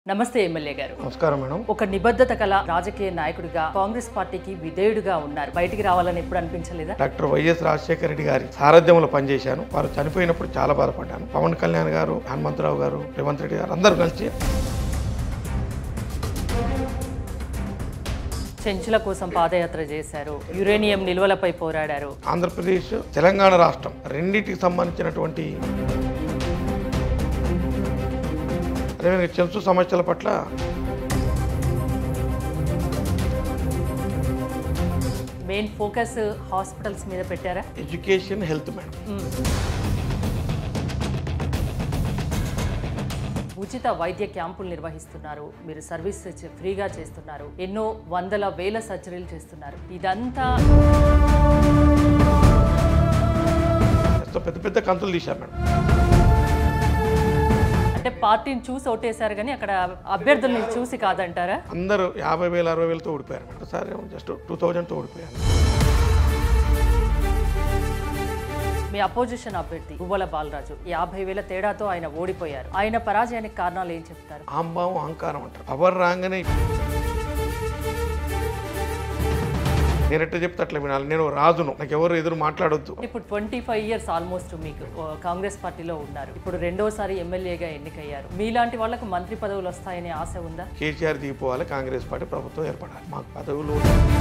నమస్తే ఎమ్మెల్యే గారు నమస్కారం మేడం ఒక నిబద్ధత కల రాజకీయ నాయకుడిగా కాంగ్రెస్ పార్టీకి విధేయుడిగా ఉన్నారు బయటికి రావాలని ఎప్పుడు అనిపించలేదా డాక్టర్ వైఎస్ రాజశేఖర రెడ్డి గారి సారథ్యంలో పనిచేశాను వారు చనిపోయినప్పుడు చాలా బాధపడ్డాను పవన్ కళ్యాణ్ గారు హనుమంతరావు గారు రేవంత్ రెడ్డి గారు అందరూ కలిసి చెంచుల కోసం పాదయాత్ర చేశారు యురేనియం నిల్వలపై పోరాడారు ఆంధ్రప్రదేశ్ తెలంగాణ రాష్ట్రం రెండింటికి సంబంధించినటువంటి అదేవిధంగా చెంచు సమస్యల పట్ల మెయిన్ ఫోకస్ హాస్పిటల్స్ మీద పెట్టారా ఎడ్యుకేషన్ హెల్త్ మేడం ఉచిత వైద్య క్యాంపులు నిర్వహిస్తున్నారు మీరు సర్వీస్ చే- ఫ్రీగా చేస్తున్నారు ఎన్నో వందల వేల సర్జరీలు చేస్తున్నారు ఇదంతా ఎంతో పెద్ద పెద్ద కంతులు తీశారు మేడం అంటే పార్టీని చూసి ఓటేశారు కానీ అక్కడ అభ్యర్థుల్ని చూసి కాదంటారా అందరూ యాభై వేల అరవై వేలతో ఓడిపోయారు మేడం ఒకసారి జస్ట్ టూ థౌజండ్తో ఓడిపోయారు మీ అపోజిషన్ అభ్యర్థి గువ్వల బాలరాజు యాభై వేల తేడాతో ఆయన ఓడిపోయారు ఆయన పరాజయానికి కారణాలు ఏం చెప్తారు ఆంబావం అహంకారం అంటారు పవర్ రాగానే నేను ఎట్లా చెప్తే అట్లా వినాలి నేను రాజును నాకు ఎవరు ఎదురు మాట్లాడొద్దు ఇప్పుడు ట్వంటీ ఫైవ్ ఇయర్స్ ఆల్మోస్ట్ మీకు ఆ, కాంగ్రెస్ పార్టీలో ఉన్నారు ఇప్పుడు రెండోసారి ఎమ్మెల్యేగా ఎన్నికయ్యారు మీలాంటి వాళ్ళకు మంత్రి పదవులు వస్తాయనే ఆశ ఉందా కేసీఆర్ దిగిపోవాలి కాంగ్రెస్ పార్టీ ప్రభుత్వం ఏర్పడాలి మాకు పదవులు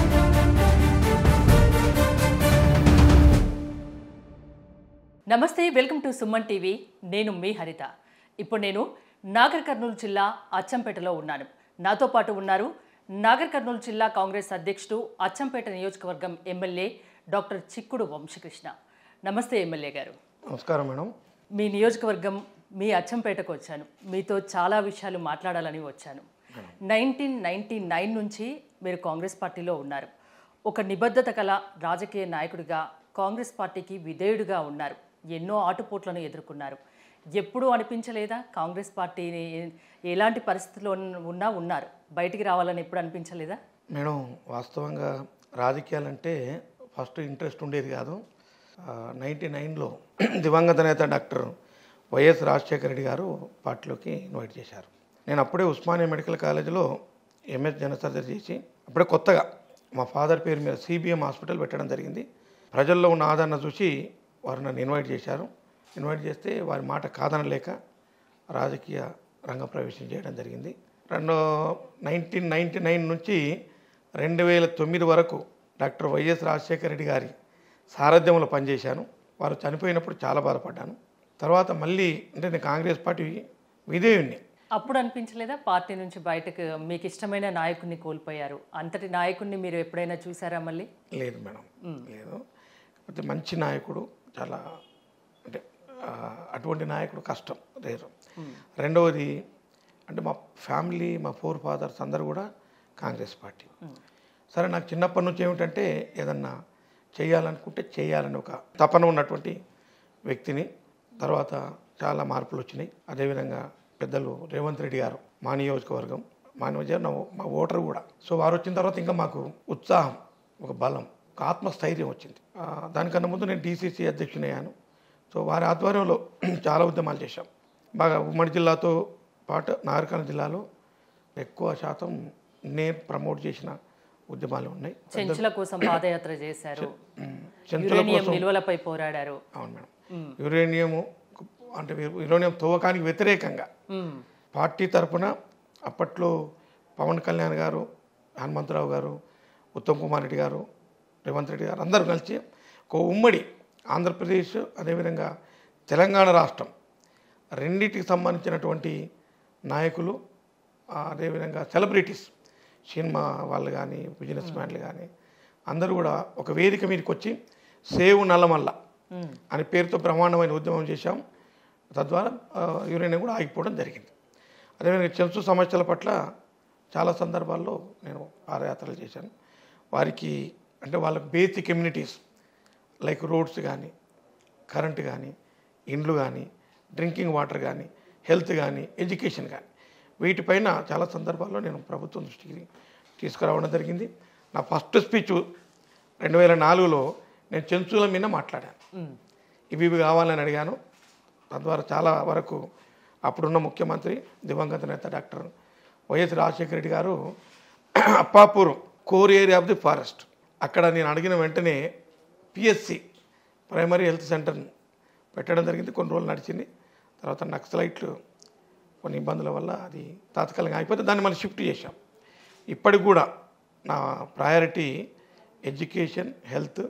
నమస్తే వెల్కమ్ టు సుమన్ టీవీ నేను మీ హరిత ఇప్పుడు నేను నాగర్ కర్నూలు జిల్లా అచ్చంపేటలో ఉన్నాను నాతో పాటు ఉన్నారు నాగర్ కర్నూలు జిల్లా కాంగ్రెస్ అధ్యక్షుడు అచ్చంపేట నియోజకవర్గం ఎమ్మెల్యే డాక్టర్ చిక్కుడు వంశకృష్ణ నమస్తే ఎమ్మెల్యే గారు నమస్కారం మేడం మీ నియోజకవర్గం మీ అచ్చంపేటకు వచ్చాను మీతో చాలా విషయాలు మాట్లాడాలని వచ్చాను నైన్టీన్ నైన్టీ నైన్ నుంచి మీరు కాంగ్రెస్ పార్టీలో ఉన్నారు ఒక నిబద్ధత కల రాజకీయ నాయకుడిగా కాంగ్రెస్ పార్టీకి విధేయుడిగా ఉన్నారు ఎన్నో ఆటుపోట్లను ఎదుర్కొన్నారు ఎప్పుడూ అనిపించలేదా కాంగ్రెస్ పార్టీని ఎలాంటి పరిస్థితిలో ఉన్నా ఉన్నారు బయటికి రావాలని ఎప్పుడు అనిపించలేదా మేడం వాస్తవంగా రాజకీయాలంటే ఫస్ట్ ఇంట్రెస్ట్ ఉండేది కాదు నైంటీ నైన్లో దివంగత నేత డాక్టర్ వైఎస్ రాజశేఖర రెడ్డి గారు పార్టీలోకి ఇన్వైట్ చేశారు నేను అప్పుడే ఉస్మానియా మెడికల్ కాలేజీలో ఎంఎస్ జనరల్ సర్జరీ చేసి అప్పుడే కొత్తగా మా ఫాదర్ పేరు మీద సిబిఎం హాస్పిటల్ పెట్టడం జరిగింది ప్రజల్లో ఉన్న ఆదరణ చూసి వారు నన్ను ఇన్వైట్ చేశారు ఇన్వైట్ చేస్తే వారి మాట కాదనలేక రాజకీయ రంగ ప్రవేశం చేయడం జరిగింది రెండు నైన్టీన్ నైంటీ నైన్ నుంచి రెండు వేల తొమ్మిది వరకు డాక్టర్ వైఎస్ రాజశేఖర రెడ్డి గారి సారథ్యంలో పనిచేశాను వారు చనిపోయినప్పుడు చాలా బాధపడ్డాను తర్వాత మళ్ళీ అంటే నేను కాంగ్రెస్ పార్టీ విధేయుణ్ణి అప్పుడు అనిపించలేదా పార్టీ నుంచి బయటకు మీకు ఇష్టమైన నాయకుడిని కోల్పోయారు అంతటి నాయకుడిని మీరు ఎప్పుడైనా చూసారా మళ్ళీ లేదు మేడం లేదు కాకపోతే మంచి నాయకుడు చాలా అంటే ఆ, అటువంటి నాయకుడు కష్టం రేరు రెండవది అంటే మా ఫ్యామిలీ మా ఫోర్ ఫాదర్స్ అందరూ కూడా కాంగ్రెస్ పార్టీ సరే నాకు చిన్నప్పటి నుంచి ఏమిటంటే ఏదన్నా చేయాలనుకుంటే చేయాలని ఒక తపన ఉన్నటువంటి వ్యక్తిని తర్వాత చాలా మార్పులు వచ్చినాయి అదేవిధంగా పెద్దలు రేవంత్ రెడ్డి గారు మా నియోజకవర్గం మా నియోజకవర్గం నా- మా ఓటర్ కూడా సో వారు వచ్చిన తర్వాత ఇంకా మాకు ఉత్సాహం ఒక బలం ఒక ఆత్మస్థైర్యం వచ్చింది ఆ, దానికన్నా ముందు నేను డీసీసీ అధ్యక్షుని అయ్యాను సో వారి ఆధ్వర్యంలో చాలా ఉద్యమాలు చేశాం బాగా ఉమ్మడి జిల్లాతో పాటు నాగరికల్ జిల్లాలో ఎక్కువ శాతం నేను ప్రమోట్ చేసిన ఉద్యమాలు ఉన్నాయి చెంచుల కోసం పాదయాత్ర చేశారు చెంచుల యురేనియం నిల్వలపై పోరాడారు అవును మేడం యురేనియము అంటే యురేనియం తవ్వకానికి వ్యతిరేకంగా మ్మ్. పార్టీ తరపున అప్పట్లో పవన్ కళ్యాణ్ గారు హనుమంతరావు గారు ఉత్తమ్ కుమార్ రెడ్డి గారు రేవంత్ రెడ్డి గారు అందరూ కలిసి ఒక ఉమ్మడి ఆంధ్రప్రదేశ్ అదేవిధంగా తెలంగాణ రాష్ట్రం రెండింటికి సంబంధించినటువంటి నాయకులు ఆ, అదేవిధంగా సెలబ్రిటీస్ సినిమా వాళ్ళు కానీ బిజినెస్ మ్యాన్లు కానీ అందరూ కూడా ఒక వేదిక మీదకి వచ్చి సేవ్ నల్లమల్ల మ్మ్. అనే పేరుతో బ్రహ్మాండమైన ఉద్యమం చేశాం తద్వారా ఆ, యురేనియం కూడా ఆగిపోవడం జరిగింది అదేవిధంగా చెంచు సమస్యల పట్ల చాలా సందర్భాల్లో నేను పాదయాత్రలు చేశాను వారికి అంటే వాళ్ళకి బేసిక్ కమ్యూనిటీస్ లైక్ రోడ్స్ కానీ కరెంటు కానీ ఇండ్లు కానీ డ్రింకింగ్ వాటర్ కానీ హెల్త్ కానీ ఎడ్యుకేషన్ కానీ వీటిపైన చాలా సందర్భాల్లో నేను ప్రభుత్వం దృష్టికి తీసుకురావడం జరిగింది నా ఫస్ట్ స్పీచ్ రెండు వేల నాలుగులో నేను చెంచుల మీద మాట్లాడాను మ్మ్. ఇవి ఇవి కావాలని అడిగాను తద్వారా చాలా వరకు అప్పుడున్న ముఖ్యమంత్రి దివంగత నేత doctor YS Rajasekhara Reddy garu Appapur core area of the forest అక్కడ నేను అడిగిన వెంటనే పిఎస్సి ప్రైమరీ హెల్త్ సెంటర్ను పెట్టడం జరిగింది కొన్ని రోజులు నడిచింది తర్వాత నక్సలైట్లు కొన్ని ఇబ్బందుల వల్ల అది తాత్కాలికంగా అయిపోతే దాన్ని మనం షిఫ్ట్ చేశాం ఇప్పటికి కూడా నా priority education health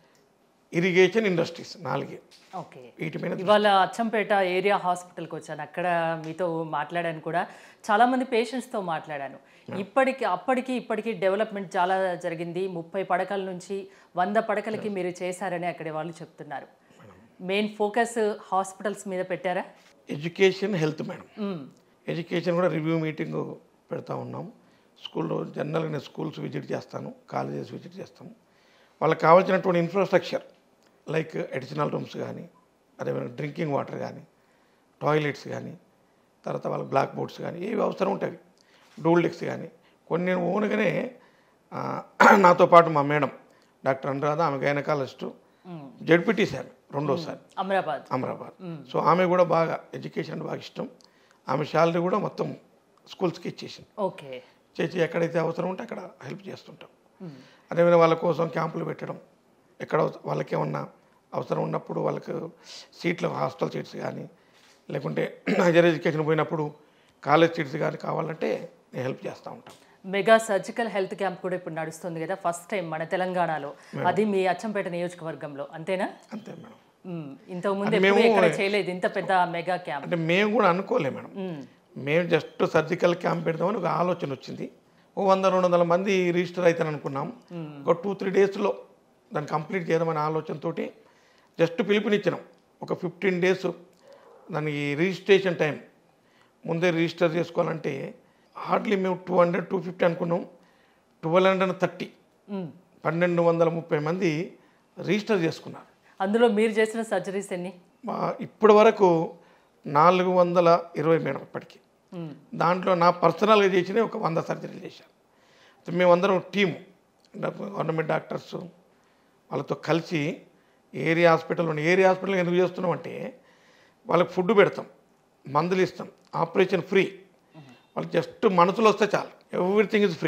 irrigation industries నాలుగే ఓకే వీటి మీద ఇవాళ అచ్చంపేట ఏరియా హాస్పిటల్కి వచ్చాను అక్కడ మీతో మాట్లాడాను కూడా చాలా మంది పేషెంట్స్తో మాట్లాడాను ఇప్పటికి అప్పటికి ఇప్పటికి డెవలప్మెంట్ చాలా జరిగింది ముప్పై పడకల నుంచి వంద పడకలకి మీరు చేశారని అక్కడ వాళ్ళు చెప్తున్నారు మెయిన్ ఫోకస్ హాస్పిటల్స్ మీద పెట్టారా ఎడ్యుకేషన్ హెల్త్ మేడం మ్మ్. ఎడ్యుకేషన్ కూడా రివ్యూ మీటింగ్ పెడతా ఉన్నాం స్కూల్లో జనరల్గా నేను స్కూల్స్ విజిట్ చేస్తాను కాలేజెస్ విజిట్ చేస్తాము వాళ్ళకి కావాల్సినటువంటి ఇన్ఫ్రాస్ట్రక్చర్ లైక్ అడిషనల్ రూమ్స్ కానీ అదేవిధంగా డ్రింకింగ్ వాటర్ కానీ టాయిలెట్స్ కానీ తర్వాత వాళ్ళ బ్లాక్ బోర్డ్స్ కానీ ఏవి అవసరం ఉంటాయి డూల్ డెక్స్ కానీ కొన్ని నేను ఓన్గానే ఆ, నాతో పాటు మా మేడం డాక్టర్ అనురాధ ఆమె గైనకాలజిస్టు మ్మ్. జడ్పీటీసీ ఆమె రెండోసారి అమరాబాద్ అమరాబాద్ సో ఆమె కూడా బాగా ఎడ్యుకేషన్ అంటే బాగా ఇష్టం ఆమె శాలరీ కూడా మొత్తం స్కూల్స్కి ఇచ్చేసింది ఓకే చేసి ఎక్కడైతే అవసరం ఉంటే అక్కడ హెల్ప్ చేస్తుంటాం అదేవిధంగా వాళ్ళ కోసం క్యాంపులు పెట్టడం ఎక్కడ అవస- వాళ్ళకి ఏమన్నా అవసరం ఉన్నప్పుడు వాళ్ళకి సీట్లు హాస్టల్ సీట్స్ కానీ లేకుంటే హైయర్ ఎడ్యుకేషన్ పోయినప్పుడు కాలేజ్ సీట్స్ కానీ కావాలంటే నేను హెల్ప్ చేస్తూ ఉంటాం మెగా సర్జికల్ హెల్త్ క్యాంప్ కూడా ఇప్పుడు నడుస్తుంది కదా ఫస్ట్ టైం మన తెలంగాణలో అది మీ అచ్చంపేట నియోజకవర్గంలో అంతేనా అంతే మేడం మ్మ్. ఇంతకుముందు ఎప్పుడు ఎక్కడ చేయలేదు ఇంత పెద్ద మెగా క్యాంప్ అంటే మేము కూడా అనుకోలే మేడం మేము జస్ట్ సర్జికల్ క్యాంప్ పెడదామని ఒక ఆలోచన వచ్చింది ఓ వంద రెండు వందల మంది రిజిస్టర్ అవుతాను అనుకున్నాం ఒక టూ త్రీ డేస్లో దాన్ని కంప్లీట్ చేద్దామనే ఆలోచనతోటి జస్ట్ పిలుపునిచ్చినాం ఒక ఫిఫ్టీన్ డేస్ దానికి రిజిస్ట్రేషన్ టైం ముందే రిజిస్టర్ చేసుకోవాలంటే హార్డ్లీ మేము టూ హండ్రెడ్ టూ ఫిఫ్టీ అనుకున్నాం ట్వెల్వ్ హండ్రెడ్ థర్టీ మ్మ్. పన్నెండు వందల ముప్పై మంది రిజిస్టర్ చేసుకున్నారు అందులో మీరు చేసిన సర్జరీస్ ఎన్ని మా ఇప్పటి వరకు నాలుగు వందల ఇరవై మేడం ఇప్పటికి మ్మ్. దాంట్లో నా పర్సనల్గా చేసిన ఒక వంద సర్జరీలు చేశాను సో మేమందరం టీము గవర్నమెంట్ డాక్టర్స్ వాళ్ళతో కలిసి ఏరియా హాస్పిటల్ ఉన్న ఏరియా హాస్పిటల్ ఎందుకు చేస్తున్నాం అంటే వాళ్ళకి ఫుడ్ పెడతాం మందులు ఇస్తాం ఆపరేషన్ ఫ్రీ వాళ్ళకి జస్ట్ మనసులో వస్తే చాలు ఎవ్రీథింగ్ ఇస్ ఫ్రీ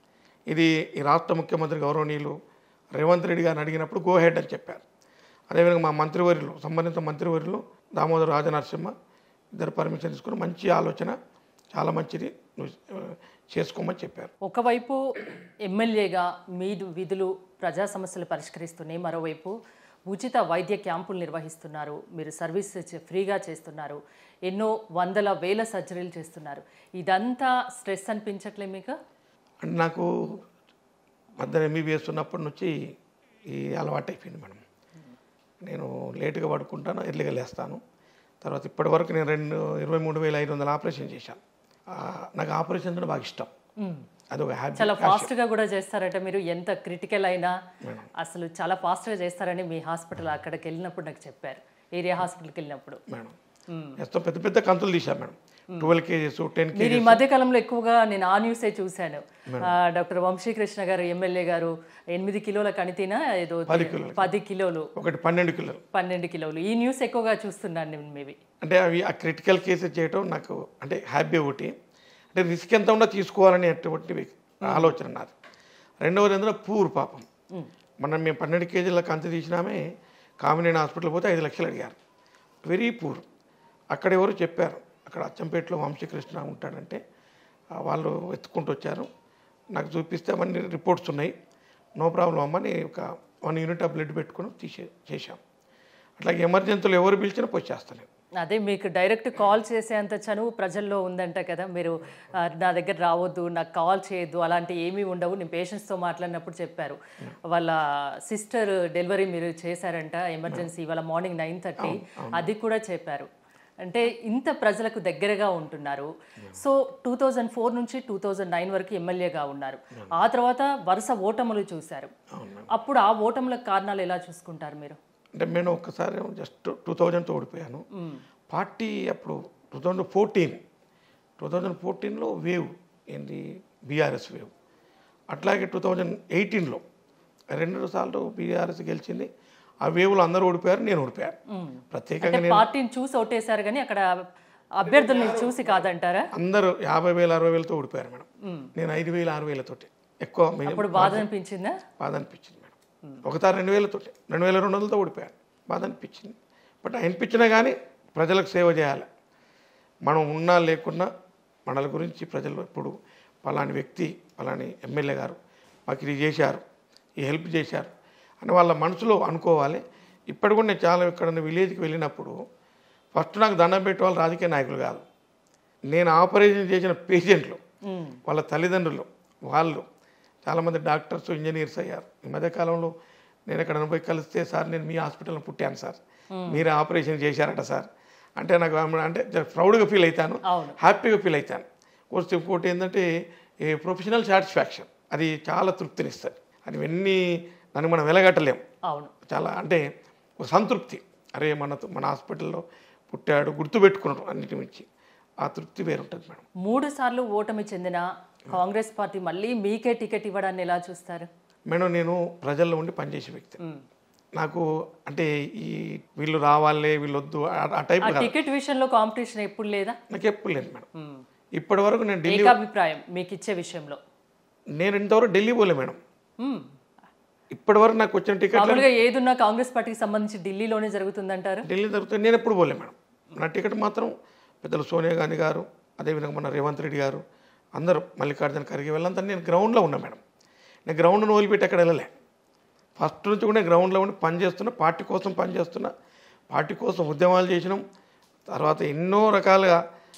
ఇది ఈ రాష్ట్ర ముఖ్యమంత్రి గౌరవనీయులు రేవంత్ రెడ్డి గారిని అడిగినప్పుడు గో హెడ్ అని చెప్పారు అదేవిధంగా మా మంత్రివర్యులు సంబంధిత మంత్రివర్యులు దామోదర్ రాజనరసింహ ఇద్దరు పర్మిషన్ తీసుకుని మంచి ఆలోచన చాలా మంచిది నువ్వు ఆ, చేసుకోమని చెప్పారు ఒకవైపు ఎమ్మెల్యేగా మీ విధులు ప్రజా సమస్యలు పరిష్కరిస్తున్నాయి మరోవైపు ఉచిత వైద్య క్యాంపులు నిర్వహిస్తున్నారు మీరు సర్వీస్ చే- ఫ్రీగా చేస్తున్నారు ఎన్నో వందల వేల సర్జరీలు చేస్తున్నారు ఇదంతా స్ట్రెస్ అనిపించట్లే మీకు అంటే నాకు మధ్యాహ్నం ఎంబీబీఎస్ ఉన్నప్పటి నుంచి ఈ అలవాటు అయిపోయింది మేడం నేను లేటుగా పడుకుంటాను ఎర్లీగా లేస్తాను తర్వాత ఇప్పటి వరకు నేను రెండు ఇరవై మూడు వేల ఐదు వందల ఆపరేషన్ చేశాను ఆ, నాకు ఆపరేషన్ అంటే బాగా ఇష్టం అది ఒక హ్యాబిట్ చాలా ఫాస్ట్గా కూడా చేస్తారట మీరు ఎంత క్రిటికల్ అయినా అసలు చాలా ఫాస్ట్గా చేస్తారని మీ హాస్పిటల్ అక్కడికి వెళ్ళినప్పుడు నాకు చెప్పారు ఏరియా హాస్పిటల్కి వెళ్ళినప్పుడు మేడం ఎంతో పెద్ద పెద్ద కంతులు తీశాను మేడం ట్వెల్వ్ కేజీస్ టెన్ మీరు ఈ మధ్య కాలంలో ఎక్కువగా నేను ఆ న్యూసే చూశాను ఆ, డాక్టర్ వంశీకృష్ణ గారు ఎమ్మెల్యే గారు ఎనిమిది కిలోల కణితిన ఏదో పది కిలోలు ఒకటి పన్నెండు కిలోలు పన్నెండు కిలోలు ఈ న్యూస్ ఎక్కువగా చూస్తున్నాను నేను మేబీ అంటే అవి ఆ క్రిటికల్ కేసెస్ చేయటం నాకు అంటే హ్యాపీ ఒకటి అంటే రిస్క్ ఎంత ఉన్నా తీసుకోవాలనేటువంటి వ్యక్- ఆలోచన నాది రెండవది ఎందులో పూర్ పాపం మనం మేము పన్నెండు కేజీల కంతి తీసినామే కామినేని హాస్పిటల్ పోతే ఐదు లక్షలు అడిగారు వెరీ పూర్ అక్కడ ఎవరు చెప్పారు అక్కడ అచ్చంపేటలో వంశీకృష్ణ ఉంటాడంటే ఆ వాళ్ళు వెతుక్కుంటూ వచ్చారు నాకు చూపిస్తే అవన్నీ రిపోర్ట్స్ ఉన్నాయి నో ప్రాబ్లం అమ్మని ఒక వన్ యూనిట్ ఆఫ్ బ్లడ్ పెట్టుకుని తీసే చేశాం అట్లాగే ఎమర్జెన్సీలు ఎవరు పిలిచినా పోయి చేస్తాను అదే మీకు డైరెక్ట్ కాల్ చేసేంత చనువు ప్రజల్లో ఉందంట కదా మీరు ఆ, నా దగ్గర రావద్దు నాకు కాల్ చేయొద్దు అలాంటి ఏమీ ఉండవు నేను పేషెంట్స్తో మాట్లాడినప్పుడు చెప్పారు వాళ్ళ సిస్టర్ డెలివరీ మీరు చేశారంట ఎమర్జెన్సీ వాళ్ళ మార్నింగ్ నైన్ థర్టీ అది కూడా చెప్పారు అంటే ఇంత ప్రజలకు దగ్గరగా ఉంటున్నారు సో టూ థౌజండ్ ఫోర్ నుంచి టూ థౌజండ్ నైన్ వరకు ఎమ్మెల్యేగా ఉన్నారు ఆ తర్వాత వరుస ఓటములు చూశారు అప్పుడు ఆ ఓటములకు కారణాలు ఎలా చూసుకుంటారు మీరు అంటే నేను ఒక్కసారి జస్ట్ టూ థౌజండ్తో ఓడిపోయాను పార్టీ అప్పుడు two thousand fourteen two thousand ఫోర్టీన్లో వేవ్ ఏంటి బీఆర్ఎస్ వేవ్ అట్లాగే టూ థౌజండ్ ఎయిటీన్లో రెండు సార్లు బీఆర్ఎస్ గెలిచింది ఆ వేవ్లో అందరూ ఓడిపోయారు నేను ఓడిపోయాను ప్రత్యేకంగా అంటే పార్టీని చూసి ఓటేశారు కానీ అక్కడ అభ్యర్థుల్ని చూసి కాదంటారా అందరూ యాభై వేలు అరవై వేలతో ఓడిపోయారు మేడం మ్మ్. నేను ఐదు వేలు ఆరు వేలతోటి ఎక్కువ మిగిలి- అప్పుడు బాధ అనిపించిందా బాధ అనిపించింది మేడం ఒకసారి రెండు వేలతోటి రెండు వేల రెండు వందలతో ఓడిపోయాను బాధ అనిపించింది బట్ అనిపించినా కానీ ప్రజలకు సేవ చేయాలి మనం ఉన్నా లేకున్నా మనల గురించి ప్రజలు ఎప్పుడు పలాని వ్యక్తి పలాని ఎమ్మెల్యే గారు మాకు ఇది చేశారు ఈ హెల్ప్ చేశారు అని వాళ్ళ మనసులో అనుకోవాలి ఇప్పటి కూడా నేను చాలా ఇక్కడ విలేజ్కి వెళ్ళినప్పుడు ఫస్ట్ నాకు దండం పెట్టే వాళ్ళు రాజకీయ నాయకులు కాదు నేను ఆపరేషన్ చేసిన పేషెంట్లు మ్మ్. వాళ్ళ తల్లిదండ్రులు వాళ్ళు చాలామంది డాక్టర్స్ ఇంజనీర్స్ అయ్యారు ఈ మధ్యకాలంలో నేను ఎక్కడ పోయి కలిస్తే సార్ నేను మీ హాస్పిటల్లో పుట్టాను సార్ మీరే ఆపరేషన్ చేశారట సార్ అంటే నాకు ఆమె- అంటే ప్రౌడ్గా ఫీల్ అవుతాను అవును హ్యాపీగా ఫీల్ అవుతాను కోర్స్ ఇంకోటి ఏంటంటే ఈ ప్రొఫెషనల్ సాటిస్ఫాక్షన్ అది చాలా తృప్తినిస్తుంది అది ఇవన్నీ దాన్ని మనం వెలగట్టలేం అవును చాలా అంటే ఒక సంతృప్తి అరే మన మన హాస్పిటల్లో పుట్టాడు గుర్తుపెట్టుకున్నాడు అన్నిటి మించి ఆ తృప్తి వేరుంటుంది మేడం మూడు సార్లు ఓటమి చెందిన కాంగ్రెస్ పార్టీ మళ్ళీ మీకే టికెట్ ఇవ్వడాన్ని ఎలా చూస్తారు మేడం నేను ప్రజల్లో ఉండి పనిచేసే వ్యక్తి మ్మ్. నాకు అంటే ఈ వీళ్ళు రావాలే వీళ్ళు వద్దు ఆ- ఆ టైప్ ఆ కాదు టికెట్ విషయంలో కాంపిటీషన్ ఎప్పుడు లేదా నాకు ఎప్పుడు లేదు మేడం మ్మ్. ఇప్పటి వరకు నేను ఢిల్లీ ఏకాభిప్రాయం మీకు ఇచ్చే విషయంలో నేను ఇంతవరకు ఢిల్లీ పోలే మేడం మ్మ్. ఇప్పటి వరకు నాకు వచ్చిన టికెట్ మామూలుగా ఏదున్నా కాంగ్రెస్ పార్టీకి సంబంధించి ఢిల్లీలోనే జరుగుతుందంటారు ఢిల్లీ జరుగుతుంది నేను ఎప్పుడు పోలే మేడం నా టికెట్ మాత్రం పెద్దలు సోనియా గాంధీ గారు అదేవిధంగా మన రేవంత్ రెడ్డి గారు అందరూ మల్లికార్జున ఖర్గే వెళ్ళంతా నేను గ్రౌండ్లో ఉన్నా మేడం నేను గ్రౌండ్ను వదిలిపెట్టి ఎక్కడ వెళ్ళలే ఫస్ట్ నుంచి కూడా నేను గ్రౌండ్లో ఉండి పని చేస్తున్నా పార్టీ కోసం పని చేస్తున్నా పార్టీ కోసం ఉద్యమాలు చేసినాం తర్వాత ఎన్నో రకాలుగా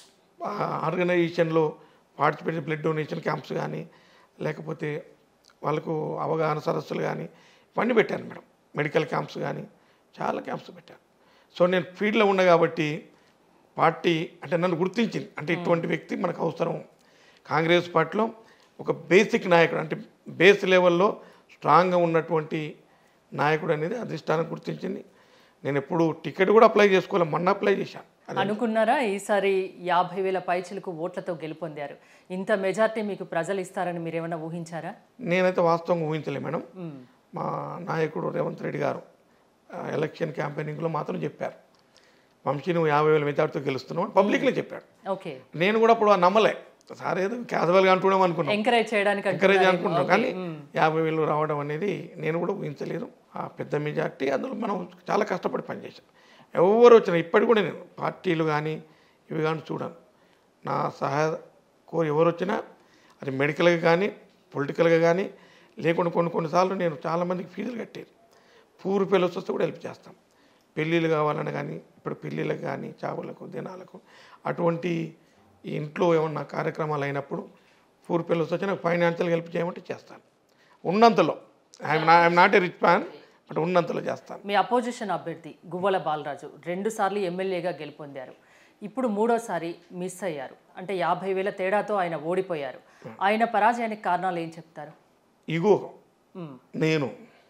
ఆర్గనైజేషన్లో పార్టిసిపేట్ బ్లడ్ డొనేషన్ క్యాంప్స్ కానీ లేకపోతే వాళ్ళకు అవగాహన సదస్సులు కానీ ఇవన్నీ పెట్టాను మేడం మెడికల్ క్యాంప్స్ కానీ చాలా క్యాంప్స్ పెట్టాను సో నేను ఫీల్డ్లో ఉన్నా కాబట్టి పార్టీ అంటే నన్ను గుర్తించింది అంటే ఇటువంటి వ్యక్తి మనకు అవసరం కాంగ్రెస్ పార్టీలో ఒక బేసిక్ నాయకుడు అంటే బేస్ లెవెల్లో స్ట్రాంగ్గా ఉన్నటువంటి నాయకుడు అనేది అధిష్టానం గుర్తించింది నేను ఎప్పుడు టికెట్ కూడా అప్లై చేసుకోవాలి మొన్న అప్లై చేశాను అనుకున్నారా ఈసారి యాభై వేల పైచిలకు ఓట్లతో గెలుపొందారు ఇంత మెజార్టీ మీకు ప్రజలు ఇస్తారని మీరు ఏమైనా ఊహించారా నేనైతే వాస్తవంగా ఊహించలే మేడం మ్మ్. మా నాయకుడు రేవంత్ రెడ్డి గారు ఆ, ఎలక్షన్ క్యాంపెయినింగ్లో మాత్రం చెప్పారు వంశీ నువ్వు యాభై వేల మెజార్టీతో గెలుస్తున్నావు అని పబ్లిక్లో చెప్పాడు ఓకే నేను కూడా అప్పుడు ఆ నమ్మలే సార్ ఏదో క్యాజువల్గా అంటున్నాం అనుకున్నాం ఎంకరేజ్ చేయడానికి ఎంకరేజ్ అంటున్నారా? అనుకుంటున్నాం ఓకే. కానీ మ్మ్. యాభై వేలు రావడం అనేది నేను కూడా ఊహించలేదు ఆ పెద్ద మెజార్టీ అందులో మనం చాలా కష్టపడి పనిచేసాం ఎవరు వచ్చినా ఇప్పటికి కూడా నేను పార్టీలు కానీ ఇవి కానీ చూడను నా సహాయ కోరి ఎవరు వచ్చినా అది మెడికల్గా కానీ పొలిటికల్గా కానీ లేకుండా కొన్ని కొన్నిసార్లు నేను చాలామందికి ఫీజులు కట్టేది పూర్ పిల్లలు వస్తే కూడా హెల్ప్ చేస్తాం పెళ్ళిళ్ళు కావాలని కానీ ఇప్పుడు పెళ్ళిళ్ళకి కానీ చావులకు దినాలకు అటువంటి ఈ ఇంట్లో ఏమన్నా కార్యక్రమాలు అయినప్పుడు పూర్ పిల్లలు వచ్చి నాకు ఫైనాన్షియల్ హెల్ప్ చేయమంటే చేస్తాను ఉన్నంతలో I'm I'm not a rich man but ఉన్నంతలో చేస్తాను మీ అపోజిషన్ అభ్యర్థి గువ్వల బాలరాజు రెండు సార్లు ఎమ్మెల్యేగా గెలుపొందారు ఇప్పుడు మూడోసారి మిస్ అయ్యారు అంటే యాభై వేల తేడాతో ఆయన ఓడిపోయారు ఆయన పరాజయానికి కారణాలు ఏం చెప్తారు ఇగో మ్మ్. నేను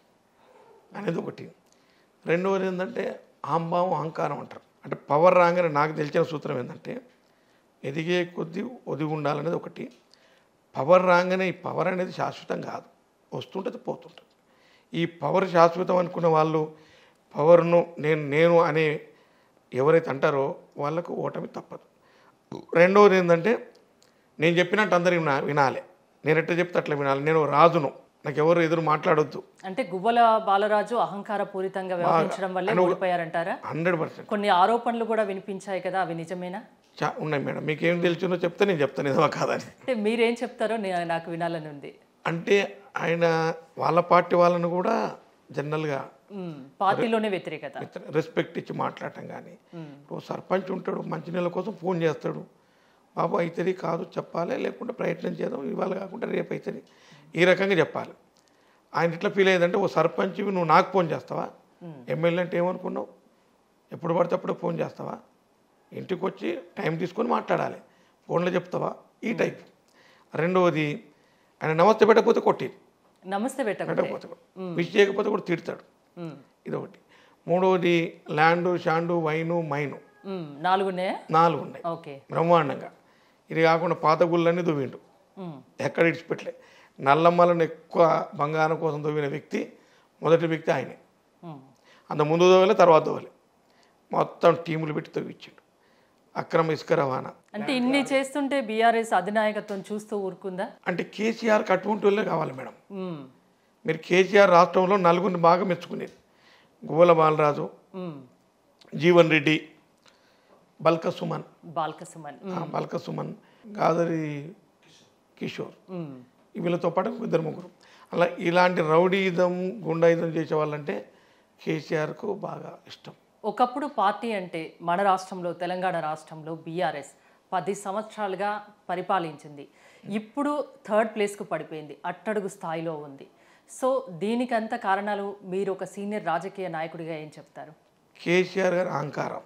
అనేది ఒకటి రెండవది ఏంటంటే ఆంబావం అహంకారం అంటారు అంటే పవర్ రాగానే నాకు తెలిసిన సూత్రం ఏంటంటే ఎదిగే కొద్దీ ఒదిగి ఉండాలనేది ఒకటి పవర్ రాగానే ఈ పవర్ అనేది శాశ్వతం కాదు వస్తుంటుంది పోతుంటుంది ఈ పవర్ శాశ్వతం అనుకున్న వాళ్ళు పవర్ను నేను నేను అనే ఎవరైతే అంటారో వాళ్ళకు ఓటమి తప్పదు రెండవది ఏంటంటే నేను చెప్పినట్టు అందరూ వినా వినాలి నేను ఎట్లా చెప్తే అట్లా వినాలి నేను రాజును నాకు ఎవరు ఎదురు మాట్లాడొద్దు అంటే గువ్వల బాలరాజు అహంకార పూరితంగా వ్యవహరించడం వల్లే ఓడిపోయారంటారా హండ్రెడ్ పర్సెంట్ కొన్ని ఆరోపణలు కూడా వినిపించాయి కదా అవి నిజమేనా చా ఉన్నాయి మేడం మీకు ఏం తెలుసునో చెప్తే నేను చెప్తాను నిజమా కాదని అంటే మీరేం చెప్తారో నే- నాకు వినాలని ఉంది అంటే ఆయన వాళ్ళ పార్టీ వాళ్ళను కూడా జనరల్గా మ్మ్. పార్టీలోనే వ్యతిరేకత రెస్పెక్ట్ ఇచ్చి మాట్లాడటం కానీ ఇప్పుడు సర్పంచ్ ఉంటాడు మంచినీళ్ళ కోసం ఫోన్ చేస్తాడు బాబు అవుతుంది కాదు చెప్పాలి లేకుంటే ప్రయత్నం చేద్దాం ఇవాళ కాకుండా రేపు అవుతుంది ఈ రకంగా చెప్పాలి ఆయన ఇట్లా ఫీల్ అయ్యిందంటే ఓ సర్పంచ్ నువ్వు నాకు ఫోన్ చేస్తావా ఎమ్మెల్యే అంటే ఏమనుకున్నావు ఎప్పుడు పడితే అప్పుడు ఫోన్ చేస్తావా ఇంటికి వచ్చి టైం తీసుకొని మాట్లాడాలి ఫోన్లో చెప్తావా ఈ టైప్ రెండవది ఆయన నమస్తే పెట్టకపోతే కొట్టి నమస్తే పెట్టకుండా పెట్టకపోతే కూడా విష్ చేయకపోతే కూడా తిడతాడు ఇదొకటి మూడవది ల్యాండు షాండు వైను మైను నాలుగున్నాయా నాలుగు ఉన్నాయి ఓకే బ్రహ్మాండంగా ఇది కాకుండా పాత గుళ్ళన్నీ దువ్విండు మ్మ్. ఎక్కడ ఇడిచిపెట్టలే నల్లమ్మలను ఎక్కువ బంగారం కోసం దువ్విన వ్యక్తి మొదటి వ్యక్తి ఆయనే మ్మ్. అంత ముందు దోవలే తర్వాత దోవలే మొత్తం టీములు పెట్టి తవ్విచ్చిండు అక్రమ ఇసుక రవాణా అంటే ఇన్ని చేస్తుంటే బీఆర్ఎస్ అధినాయకత్వం చూస్తూ ఊరుకుందా అంటే కేసీఆర్కి అటువంటి వాళ్ళే కావాలి మేడం ఉమ్, మీరు కేసీఆర్ రాష్ట్రంలో నలుగురిని బాగా మెచ్చుకునేది గువ్వల బాలరాజు ఉమ్, జీవన్ రెడ్డి బల్క సుమన్ బాల్క సుమన్ ఆ, బల్క సుమన్ గాదరి కిషోర్ ఉమ్, వీళ్ళతో పాటు ఇద్దరు ముగ్గురు అలా ఇలాంటి రౌడీయిజం గుండాయిజం చేసే వాళ్ళంటే కేసీఆర్కు బాగా ఇష్టం ఒకప్పుడు పార్టీ అంటే మన రాష్ట్రంలో తెలంగాణ రాష్ట్రంలో బీఆర్ఎస్ పది సంవత్సరాలుగా పరిపాలించింది ఇప్పుడు థర్డ్ ప్లేస్కు పడిపోయింది అట్టడుగు స్థాయిలో ఉంది సో దీనికంత కారణాలు మీరు ఒక సీనియర్ రాజకీయ నాయకుడిగా ఏం చెప్తారు కేసీఆర్ గారి అహంకారం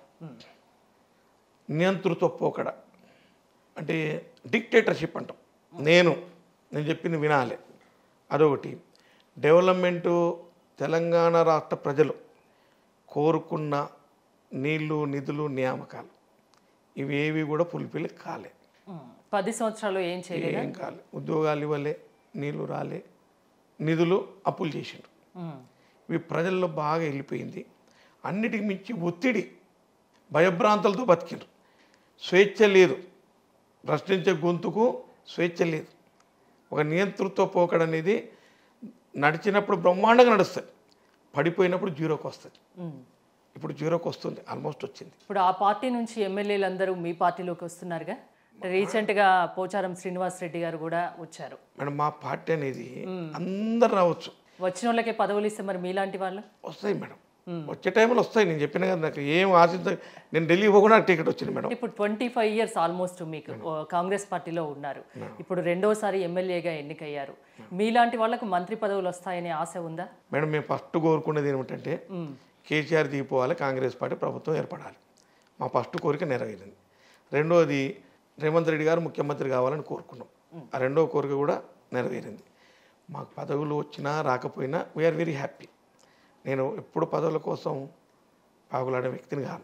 నియంతృత్వ పోకడ అంటే డిక్టేటర్షిప్ అంటాం నేను నేను చెప్పింది వినాలి అదొకటి డెవలప్మెంటు తెలంగాణ రాష్ట్ర ప్రజలు కోరుకున్న నీళ్లు నిధులు నియామకాలు ఇవి ఏవి కూడా ఫుల్ఫిల్ కాలే ఉమ్, పది సంవత్సరాలు ఏం చేయలేదు ఏం కాలే ఉద్యోగాలు ఇవ్వలే నీళ్లు రాలే నిధులు అప్పులు చేసిండ్రు ఉమ్, ఇవి ప్రజల్లో బాగా వెళ్ళిపోయింది అన్నిటికి మించి ఒత్తిడి భయభ్రాంతులతో బతికిండ్రు స్వేచ్ఛ లేదు ప్రశ్నించే గొంతుకు స్వేచ్ఛ లేదు ఒక నియంతృత్వ పోకడ అనేది నడిచినప్పుడు బ్రహ్మాండంగా నడుస్తుంది పడిపోయినప్పుడు జీరోకి వస్తుంది ఉమ్. ఇప్పుడు జీరోకి వస్తుంది ఆల్మోస్ట్ వచ్చింది ఇప్పుడు ఆ పార్టీ నుంచి ఎమ్మెల్యేలు అందరూ మీ పార్టీలోకి వస్తున్నారుగా రీసెంట్గా పోచారం శ్రీనివాస్ రెడ్డి గారు కూడా వచ్చారు మేడం మా పార్టీ అనేది అందరు రావచ్చు వచ్చిన వాళ్ళకే పదవులు ఇస్తే మరి మీలాంటి వాళ్ళు వస్తాయి మేడం వచ్చే టైంలో వస్తాయి నేను చెప్పిన కదా నాకు ఏం ఆశించ నేను ఢిల్లీ పోకుండా నాకు టికెట్ వచ్చింది మేడం ఇప్పుడు ట్వంటీ ఫైవ్ ఇయర్స్ ఆల్మోస్ట్ మీకు ఓ, కాంగ్రెస్ పార్టీలో ఉన్నారు ఇప్పుడు రెండోసారి ఎమ్మెల్యేగా ఎన్నికయ్యారు మీలాంటి వాళ్ళకు మంత్రి పదవులు వస్తాయనే ఆశ ఉందా మేడం మేము ఫస్ట్ కోరుకున్నది ఏమిటంటే కేసీఆర్ దిగిపోవాలి కాంగ్రెస్ పార్టీ ప్రభుత్వం ఏర్పడాలి మా ఫస్ట్ కోరిక నెరవేరింది రెండోది రేవంత్ రెడ్డి గారు ముఖ్యమంత్రి కావాలని కోరుకున్నాం ఆ రెండో కోరిక కూడా నెరవేరింది మాకు పదవులు వచ్చినా రాకపోయినా వీఆర్ వెరీ హ్యాపీ నేను ఎప్పుడు పదవుల కోసం పాకులాడే వ్యక్తిని కాను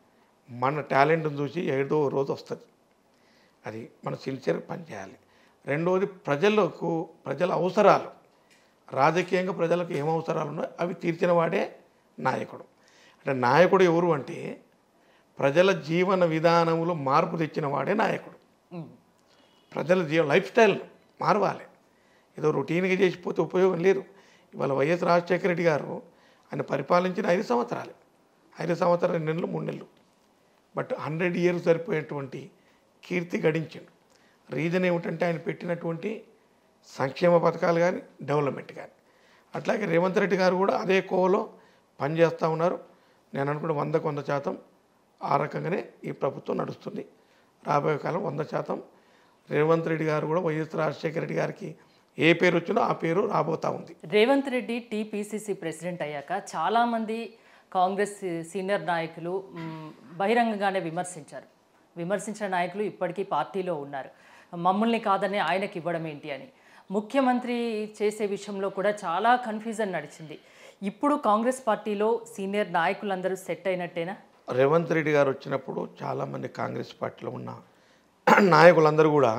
మన టాలెంట్ని చూసి ఏదో రోజు వస్తుంది అది మనం సిన్సియర్గా పనిచేయాలి రెండవది ప్రజలకు ప్రజల అవసరాలు రాజకీయంగా ప్రజలకు ఏం అవసరాలు ఉన్నాయో అవి తీర్చిన వాడే నాయకుడు అంటే నాయకుడు ఎవరు అంటే ప్రజల జీవన విధానంలో మార్పు తెచ్చిన వాడే నాయకుడు ఉమ్. ప్రజల జీవ లైఫ్ స్టైల్ మారవాలి ఏదో రొటీన్గా చేసిపోతే ఉపయోగం లేదు ఇవాళ వైఎస్ రాజశేఖర రెడ్డి గారు ఆయన పరిపాలించిన ఐదు సంవత్సరాలు ఐదు సంవత్సరాలు రెండు నెలలు మూడు నెలలు బట్ హండ్రెడ్ ఇయర్స్ సరిపోయేటువంటి కీర్తి గడించిండు రీజన్ ఏమిటంటే ఆయన పెట్టినటువంటి సంక్షేమ పథకాలు కానీ డెవలప్మెంట్ కానీ అట్లాగే రేవంత్ రెడ్డి గారు కూడా అదే కోవలో పనిచేస్తూ ఉన్నారు నేను అనుకుంటే వందకు వంద శాతం ఆ రకంగానే ఈ ప్రభుత్వం నడుస్తుంది రాబోయే కాలం వంద శాతం రేవంత్ రెడ్డి గారు కూడా వైఎస్ రాజశేఖర రెడ్డి గారికి ఏ పేరు వచ్చినా ఆ పేరు రాబోతా ఉంది రేవంత్ రెడ్డి టీపీసీసీ ప్రెసిడెంట్ అయ్యాక చాలామంది కాంగ్రెస్ సీనియర్ నాయకులు మ్, బహిరంగంగానే విమర్శించారు విమర్శించిన నాయకులు ఇప్పటికీ పార్టీలో ఉన్నారు మమ్మల్ని కాదని ఆయనకి ఇవ్వడం ఏంటి అని ముఖ్యమంత్రి చేసే విషయంలో కూడా చాలా కన్ఫ్యూజన్ నడిచింది ఇప్పుడు కాంగ్రెస్ పార్టీలో సీనియర్ నాయకులందరూ సెట్ అయినట్టేనా రేవంత్ రెడ్డి గారు వచ్చినప్పుడు చాలామంది కాంగ్రెస్ పార్టీలో ఉన్న నాయకులందరూ కూడా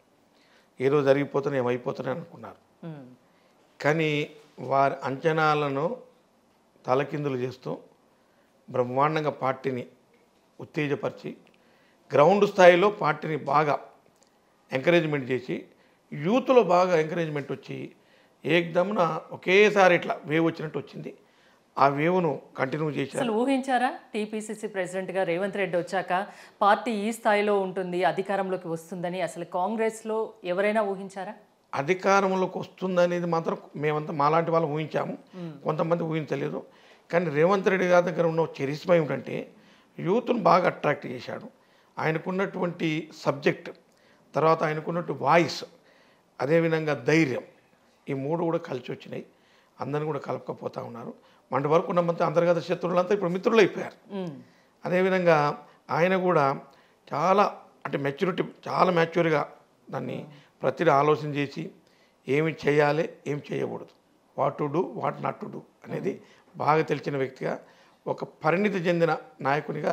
ఏదో జరిగిపోతున్నాయి ఏమైపోతున్నాయి అనుకున్నారు మ్, కానీ వారి అంచనాలను తలకిందులు చేస్తూ బ్రహ్మాండంగా పార్టీని ఉత్తేజపరిచి గ్రౌండ్ స్థాయిలో పార్టీని బాగా ఎంకరేజ్మెంట్ చేసి యూత్లో బాగా ఎంకరేజ్మెంట్ వచ్చి ఏకదమ్న ఒకేసారి ఇట్లా వేవ్ వచ్చినట్టు వచ్చింది ఆ వేవ్ను కంటిన్యూ చేశారు అసలు ఊహించారా టీపీసీసీ ప్రెసిడెంట్గా రేవంత్ రెడ్డి వచ్చాక పార్టీ ఈ స్థాయిలో ఉంటుంది అధికారంలోకి వస్తుందని అసలు కాంగ్రెస్లో ఎవరైనా ఊహించారా అధికారంలోకి వస్తుందనేది మాత్రం మేమంతా మాలాంటి వాళ్ళు ఊహించాము కొంతమంది ఊహించలేదు కానీ రేవంత్ రెడ్డి గారి దగ్గర ఉన్న చరిస్మ ఏమిటంటే యూత్ను బాగా అట్రాక్ట్ చేశాడు ఆయనకున్నటువంటి సబ్జెక్ట్ తర్వాత ఆయనకున్నట్టు వాయిస్ అదేవిధంగా ధైర్యం ఈ మూడు కూడా కలిసి వచ్చినాయి అందరిని కూడా కలపకపోతా ఉన్నారు మన వరకు ఉన్నమంతా అంతర్గత శత్రువులంతా ఇప్పుడు మిత్రులు అయిపోయారు మ్, అదేవిధంగా ఆయన కూడా చాలా అంటే మెచ్యూరిటీ చాలా మ్యాచ్యూర్గా దాన్ని ప్రతిదీ ఆలోచన చేసి ఏమి చేయాలి ఏం చేయకూడదు what to do what not to do అనేది బాగా తెలిసిన వ్యక్తిగా ఒక పరిణితి చెందిన నాయకునిగా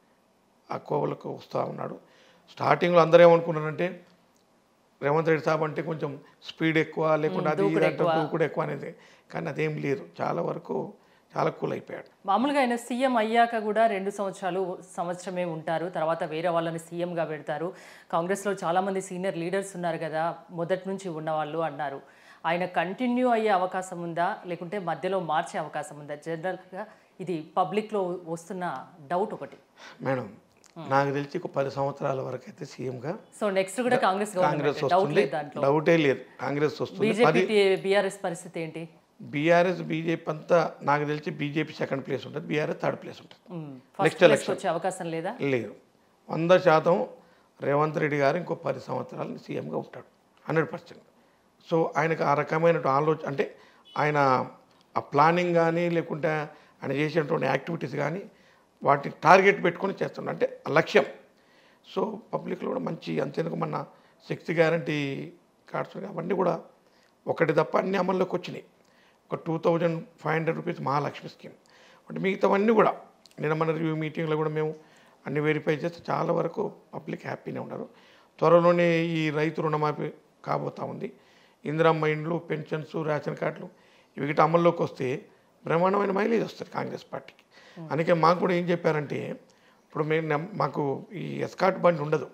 ఆ కోవలకు వస్తూ ఉన్నాడు స్టార్టింగ్లో అందరూ ఏమనుకున్నారంటే రేవంత్ రెడ్డి సాబ్ అంటే కొంచెం స్పీడ్ ఎక్కువ లేకుంటే అది ఇది అంటే దూకుడు ఎక్కువ అనేది కానీ అదేం లేదు చాలా వరకు చాలా కూల్ అయిపోయాడు మామూలుగా ఆయన సీఎం అయ్యాక కూడా రెండు సంవత్సరాలు సంవత్సరమే ఉంటారు తర్వాత వేరే వాళ్ళని సీఎంగా పెడతారు కాంగ్రెస్లో చాలామంది సీనియర్ లీడర్స్ ఉన్నారు కదా మొదటి నుంచి ఉన్నవాళ్ళు అన్నారు ఆయన కంటిన్యూ అయ్యే అవకాశం ఉందా లేకుంటే మధ్యలో మార్చే అవకాశం ఉందా జనరల్గా ఇది పబ్లిక్లో వస్తున్న డౌట్ ఒకటి మేడం నాకు తెలిసి ఒక పది సంవత్సరాల వరకు అయితే సీఎంగా సో నెక్స్ట్ కూడా కాంగ్రెస్ కాంగ్రెస్ గవర్నమెంట్ డౌట్ వస్తుంది లేదు దాంట్లో డౌటే లేదు కాంగ్రెస్ వస్తుంది బీజేపీ బీఆర్ఎస్ పరిస్థితి ఏంటి బీఆర్ఎస్ బీజేపీ అంతా నాకు తెలిసి బీజేపీ సెకండ్ ప్లేస్ ఉంటుంది బీఆర్ఎస్ థర్డ్ ప్లేస్ ఉంటుంది ఫస్ట్ ప్లేస్కి వచ్చే అవకాశం లేదా లేదు వంద శాతం రేవంత్ రెడ్డి గారు ఇంకో పది సంవత్సరాలు సీఎంగా ఉంటాడు హండ్రెడ్ పర్సెంట్ సో ఆయనకు ఆ రకమైన ఆలోచన అంటే ఆయన ఆ ప్లానింగ్ కానీ లేకుంటే ఆయన చేసేటువంటి యాక్టివిటీస్ కానీ వాటిని టార్గెట్ పెట్టుకొని చేస్తున్నాడు అంటే ఆ లక్ష్యం సో పబ్లిక్లో కూడా మంచి అంతేందుకు మన శక్తి గ్యారంటీ కార్డ్స్ అవన్నీ కూడా ఒకటి తప్ప అన్ని అమల్లోకి వచ్చినాయి ఒక two thousand five hundred rupees Mahalakshmi scheme అంటే మిగతావన్నీ కూడా నిన్న మన రివ్యూ మీటింగ్లో కూడా మేము అన్ని వెరిఫై చేస్తే చాలా వరకు పబ్లిక్ హ్యాపీనే ఉన్నారు త్వరలోనే ఈ రైతు రుణమాఫీ కాబోతా ఉంది ఇందిరమ్మ ఇండ్లు పెన్షన్స్ రేషన్ కార్డులు ఇవి గిట్ట అమల్లోకి వస్తే బ్రహ్మాండమైన మైలేజ్ వస్తుంది కాంగ్రెస్ పార్టీకి అందుకే మాకు కూడా ఏం చెప్పారంటే ఇప్పుడు మేము నమ్- మాకు ఈ ఎస్కాట్ బండి ఉండదు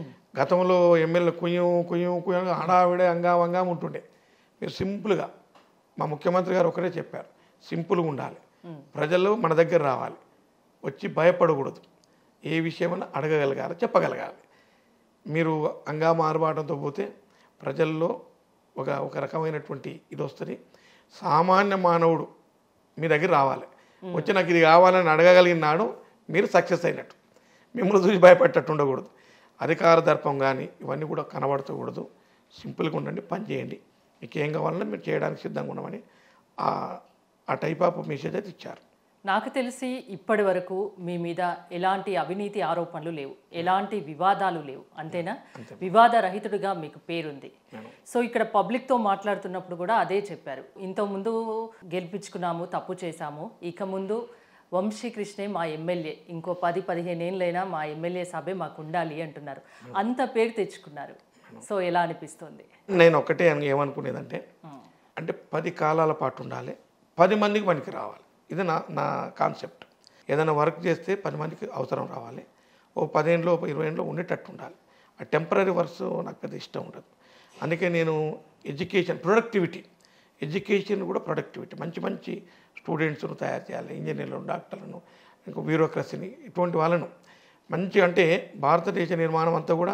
గతంలో ఎమ్మెల్యే కుయ్యం కుయ్యం కుయ్యం హడావిడే అంగాం అంగాం ఉంటుండే మీరు సింపుల్గా మా ముఖ్యమంత్రి గారు ఒకరే చెప్పారు సింపుల్గా ఉండాలి ప్రజలు మన దగ్గర రావాలి వచ్చి భయపడకూడదు ఏ విషయమైనా అడగగలగాలి చెప్పగలగాలి మీరు అంగామ ఆర్భాటంతో పోతే ప్రజల్లో ఒక ఒక రకమైనటువంటి ఇది వస్తుంది సామాన్య మానవుడు మీ దగ్గర రావాలి వచ్చి నాకు ఇది కావాలని అడగగలిగినాడు మీరు సక్సెస్ అయినట్టు మిమ్మల్ని చూసి భయపెట్టట్టు ఉండకూడదు అధికార దర్పం కానీ ఇవన్నీ కూడా కనబడతకూడదు సింపుల్గా ఉండండి పని చేయండి మీకు ఏం కావాలన్నా మీరు చేయడానికి సిద్ధంగా ఉన్నామని ఆ ఆ టైప్ ఆఫ్ మెసేజ్ అయితే ఇచ్చారు నాకు తెలిసి ఇప్పటి వరకు మీ మీద ఎలాంటి అవినీతి ఆరోపణలు లేవు ఎలాంటి వివాదాలు లేవు అంతేనా వివాద రహితుడిగా మీకు పేరుంది సో ఇక్కడ పబ్లిక్తో మాట్లాడుతున్నప్పుడు కూడా అదే చెప్పారు ఇంతకుముందు గెలిపించుకున్నాము తప్పు చేశాము ఇక ముందు వంశీకృష్ణే మా ఎమ్మెల్యే ఇంకో పది పదిహేను ఏళ్ళైనా మా ఎమ్మెల్యే సభే మాకు ఉండాలి అంటున్నారు అంత పేరు తెచ్చుకున్నారు సో ఎలా అనిపిస్తుంది నేను ఒకటే అను- ఏమనుకునేదంటే అంటే పది కాలాల పాటు ఉండాలి పది మందికి పనికి రావాలి ఇది నా నా కాన్సెప్ట్ ఏదైనా వర్క్ చేస్తే పది మందికి అవసరం రావాలి ఓ పదేళ్ళు ఓ ఇరవై ఏళ్ళు ఉండేటట్టు ఉండాలి ఆ టెంపరీ వర్క్స్ నాకు పెద్ద ఇష్టం ఉండదు అందుకే నేను ఎడ్యుకేషన్ ప్రొడక్టివిటీ ఎడ్యుకేషన్ కూడా ప్రొడక్టివిటీ మంచి మంచి స్టూడెంట్స్ను తయారు చేయాలి ఇంజనీర్లను డాక్టర్లను ఇంకా బ్యూరోక్రసీని ఇటువంటి వాళ్ళను మంచి అంటే భారతదేశ నిర్మాణం అంతా కూడా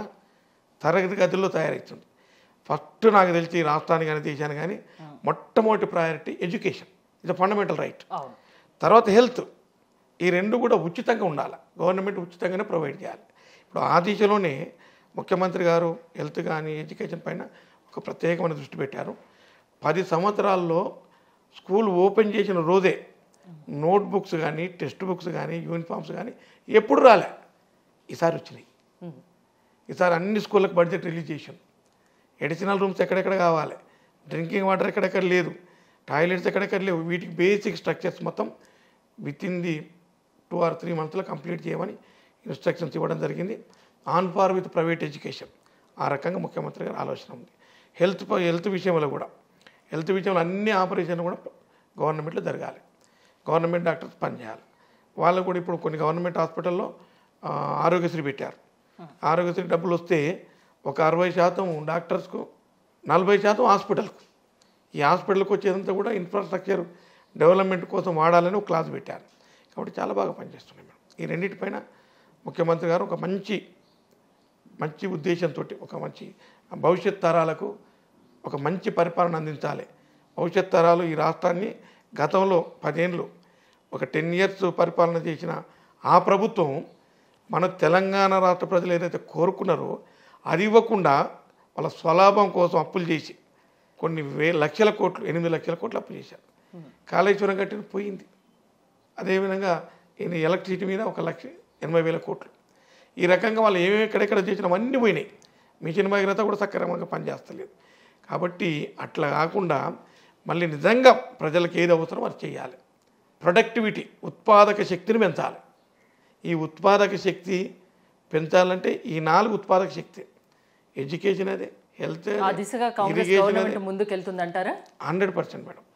తరగతి గదుల్లో తయారవుతుంది ఫస్ట్ నాకు తెలిసి ఈ రాష్ట్రానికి కానీ దేశానికి కానీ మొట్టమొదటి ప్రయారిటీ ఎడ్యుకేషన్ ఇది ఫండమెంటల్ రైట్ అవును తర్వాత హెల్త్ ఈ రెండు కూడా ఉచితంగా ఉండాలి గవర్నమెంట్ ఉచితంగానే ప్రొవైడ్ చేయాలి ఇప్పుడు ఆ దిశలోనే ముఖ్యమంత్రి గారు హెల్త్ కానీ ఎడ్యుకేషన్ పైన ఒక ప్రత్యేకమైన దృష్టి పెట్టారు పది సంవత్సరాల్లో స్కూల్ ఓపెన్ చేసిన రోజే నోట్ బుక్స్ కానీ టెక్స్ట్ బుక్స్ కానీ యూనిఫామ్స్ కానీ ఎప్పుడు రాలే ఈసారి వచ్చినాయి ఈసారి అన్ని స్కూళ్ళకి బడ్జెట్ రిలీజ్ చేసాం ఎడిషనల్ రూమ్స్ ఎక్కడెక్కడ కావాలి డ్రింకింగ్ వాటర్ ఎక్కడెక్కడ లేదు టాయిలెట్స్ ఎక్కడెక్కడ లేవు వీటికి బేసిక్ స్ట్రక్చర్స్ మొత్తం within the two or three మంత్స్లో కంప్లీట్ చేయమని ఇన్స్ట్రక్షన్స్ ఇవ్వడం జరిగింది on par with private education ఆ రకంగా ముఖ్యమంత్రి గారి ఆలోచన ఉంది హెల్త్ ప- హెల్త్ విషయంలో కూడా హెల్త్ విషయంలో అన్ని ఆపరేషన్లు కూడా గవర్నమెంట్లో జరగాలి గవర్నమెంట్ డాక్టర్స్ పనిచేయాలి వాళ్ళు కూడా ఇప్పుడు కొన్ని గవర్నమెంట్ హాస్పిటల్లో ఆ, ఆరోగ్యశ్రీ పెట్టారు ఆరోగ్యశ్రీ డబ్బులు వస్తే ఒక అరవై శాతం డాక్టర్స్కు నలభై శాతం హాస్పిటల్కు ఈ హాస్పిటల్కి వచ్చేదంతా కూడా ఇన్ఫ్రాస్ట్రక్చర్ డెవలప్మెంట్ కోసం వాడాలని ఒక క్లాస్ పెట్టారు కాబట్టి చాలా బాగా పనిచేస్తున్నాయి మేడం ఈ రెండింటిపైన ముఖ్యమంత్రి గారు ఒక మంచి మంచి ఉద్దేశంతో ఒక మంచి భవిష్యత్ తరాలకు ఒక మంచి పరిపాలన అందించాలి భవిష్యత్ తరాలు ఈ రాష్ట్రాన్ని గతంలో పదేళ్ళు ఒక టెన్ ఇయర్స్ పరిపాలన చేసిన ఆ ప్రభుత్వం మన తెలంగాణ రాష్ట్ర ప్రజలు ఏదైతే కోరుకున్నారో అది ఇవ్వకుండా వాళ్ళ స్వలాభం కోసం అప్పులు చేసి కొన్ని వే లక్షల కోట్లు ఎనిమిది లక్షల కోట్లు అప్పు చేశారు కాళేశ్వరం కట్టిన పోయింది అదేవిధంగా ఈయన ఎలక్ట్రిసిటీ మీద ఒక లక్ష ఎనభై వేల కోట్లు ఈ రకంగా వాళ్ళు ఏమేమి ఎక్కడెక్కడ చేసినవన్నీ పోయినాయి మిషన్ భగీరథ కూడా సక్రమంగా పనిచేస్తలేదు కాబట్టి అట్లా కాకుండా మళ్ళీ నిజంగా ప్రజలకు ఏది అవసరం అది చేయాలి ప్రొడక్టివిటీ ఉత్పాదక శక్తిని పెంచాలి ఈ ఉత్పాదక శక్తి పెంచాలంటే ఈ నాలుగు ఉత్పాదక శక్తి ఎడ్యుకేషన్ అదే హెల్త్ ఆ దిశగా కాంగ్రెస్ గవర్నమెంట్ ముందుకెళ్తుందంటారా హండ్రెడ్ పర్సెంట్ మేడం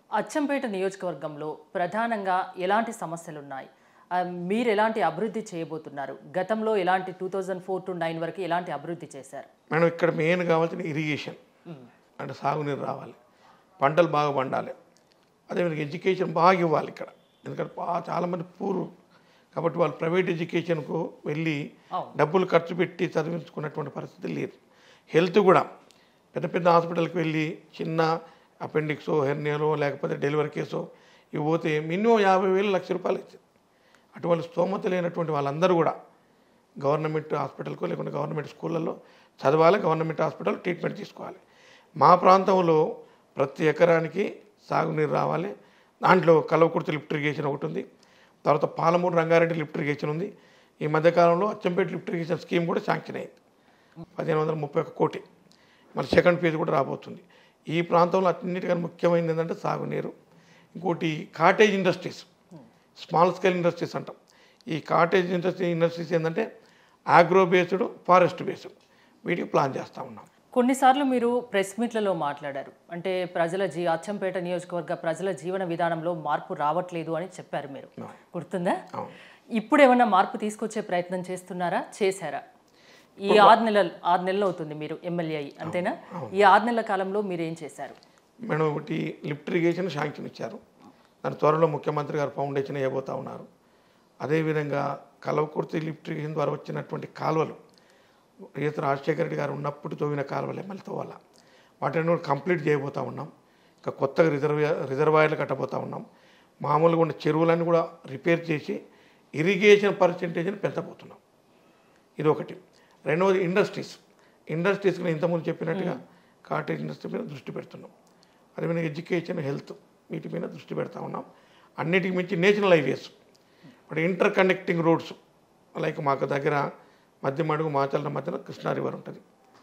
అచ్చంపేట నియోజకవర్గంలో ప్రధానంగా ఎలాంటి సమస్యలు ఉన్నాయి ఆ, మీరు ఎలాంటి అభివృద్ధి చేయబోతున్నారు గతంలో ఎలాంటి two thousand four to nine వరకు ఎలాంటి అభివృద్ధి చేశారు మేడం ఇక్కడ మెయిన్ కావాల్సిన ఇరిగేషన్ అంటే సాగునీరు రావాలి పంటలు బాగా పండాలి అదేవిధంగా ఎడ్యుకేషన్ బాగా ఇవ్వాలి ఇక్కడ ఎందుకంటే బా- చాలామంది పూరు కాబట్టి వాళ్ళు ప్రైవేట్ ఎడ్యుకేషన్కు వెళ్ళి అవును. డబ్బులు ఖర్చు పెట్టి చదివించుకున్నటువంటి పరిస్థితి లేదు హెల్త్ కూడా పెద్ద పెద్ద హాస్పిటల్కి వెళ్ళి చిన్న అపెండిక్సో హెర్నియాలో లేకపోతే డెలివరీ కేసో ఇవి పోతే మినిమం యాభై వేలు లక్ష రూపాయలు అవుతుంది అటువంటి స్తోమత లేనటువంటి వాళ్ళందరూ కూడా గవర్నమెంట్ హాస్పిటల్కో లేకుంటే గవర్నమెంట్ స్కూళ్ళల్లో చదవాలి గవర్నమెంట్ హాస్పిటల్ ట్రీట్మెంట్ తీసుకోవాలి మా ప్రాంతంలో ప్రతి ఎకరానికి సాగునీరు రావాలి దాంట్లో కలవకుర్తి లిఫ్ట్ ఇరిగేషన్ ఒకటి ఉంది తర్వాత పాలమూరు రంగారెడ్డి లిఫ్ట్ ఇరిగేషన్ ఉంది ఈ మధ్యకాలంలో అచ్చంపేట లిఫ్ట్ ఇరిగేషన్ స్కీమ్ కూడా శాంక్షన్ అయింది పదిహేను వందల ముప్పై ఒక్క కోటి మరి సెకండ్ ఫేజ్ కూడా రాబోతుంది ఈ ప్రాంతంలో అన్నిటికన్నా ముఖ్యమైనది ఏంటంటే సాగునీరు ఇంకోటి cottage industries small scale industries అంటాం ఈ కాటేజ్ ఇండస్ట్రీ ఇండస్ట్రీస్ ఏంటంటే ఆగ్రో బేస్డ్ ఫారెస్ట్ బేస్డ్ వీటికి ప్లాన్ చేస్తూ ఉన్నాం కొన్నిసార్లు మీరు ప్రెస్ మీట్లలో మాట్లాడారు అంటే ప్రజల జీ అచ్చంపేట నియోజకవర్గ ప్రజల జీవన విధానంలో మార్పు రావట్లేదు అని చెప్పారు మీరు గుర్తుందా అవును ఇప్పుడు ఏమన్నా మార్పు తీసుకొచ్చే ప్రయత్నం చేస్తున్నారా చేశారా ఈ ఆరు నెలలు ఆరు నెలలు అవుతుంది మీరు ఎమ్మెల్యే అయ్యి అంతేనా ఈ ఆరు నెలల కాలంలో మీరు ఏం చేశారు మేడం ఒకటి లిఫ్ట్ ఇరిగేషన్ శాంక్షన్ ఇచ్చారు దాని త్వరలో ముఖ్యమంత్రి గారు ఫౌండేషన్ ఇవ్వబోతా ఉన్నారు అదేవిధంగా కలవకుర్తి లిఫ్ట్ ఇరిగేషన్ ద్వారా వచ్చినటువంటి కాలువలు ఈత రాజశేఖర రెడ్డి గారు ఉన్నప్పుడు తవ్విన కాలువలు ఎమ్మెల్యేతో వల్ల వాటిని కూడా కంప్లీట్ చేయబోతా ఉన్నాం ఇంకా కొత్తగా రిజర్వ్ రిజర్వాయర్లు కట్టబోతా ఉన్నాం మామూలుగా ఉన్న చెరువులన్నీ కూడా రిపేర్ చేసి ఇరిగేషన్ పర్సంటేజ్ని పెంచబోతున్నాం ఇది ఒకటి రెండవది ఇండస్ట్రీస్ ఇండస్ట్రీస్ కూడా ఇంతకుముందు చెప్పినట్టుగా కాటేజ్ ఇండస్ట్రీ మీద దృష్టి పెడుతున్నాం అదేవిధంగా ఎడ్యుకేషన్ హెల్త్ వీటి మీద దృష్టి పెడతా ఉన్నాం అన్నిటికి మించి నేషనల్ హైవేస్ ఇప్పుడు ఇంటర్ కనెక్టింగ్ రోడ్స్ లైక్ మాకు దగ్గర మధ్య మడుగు మాచల మధ్యన కృష్ణా రివర్ ఉంటుంది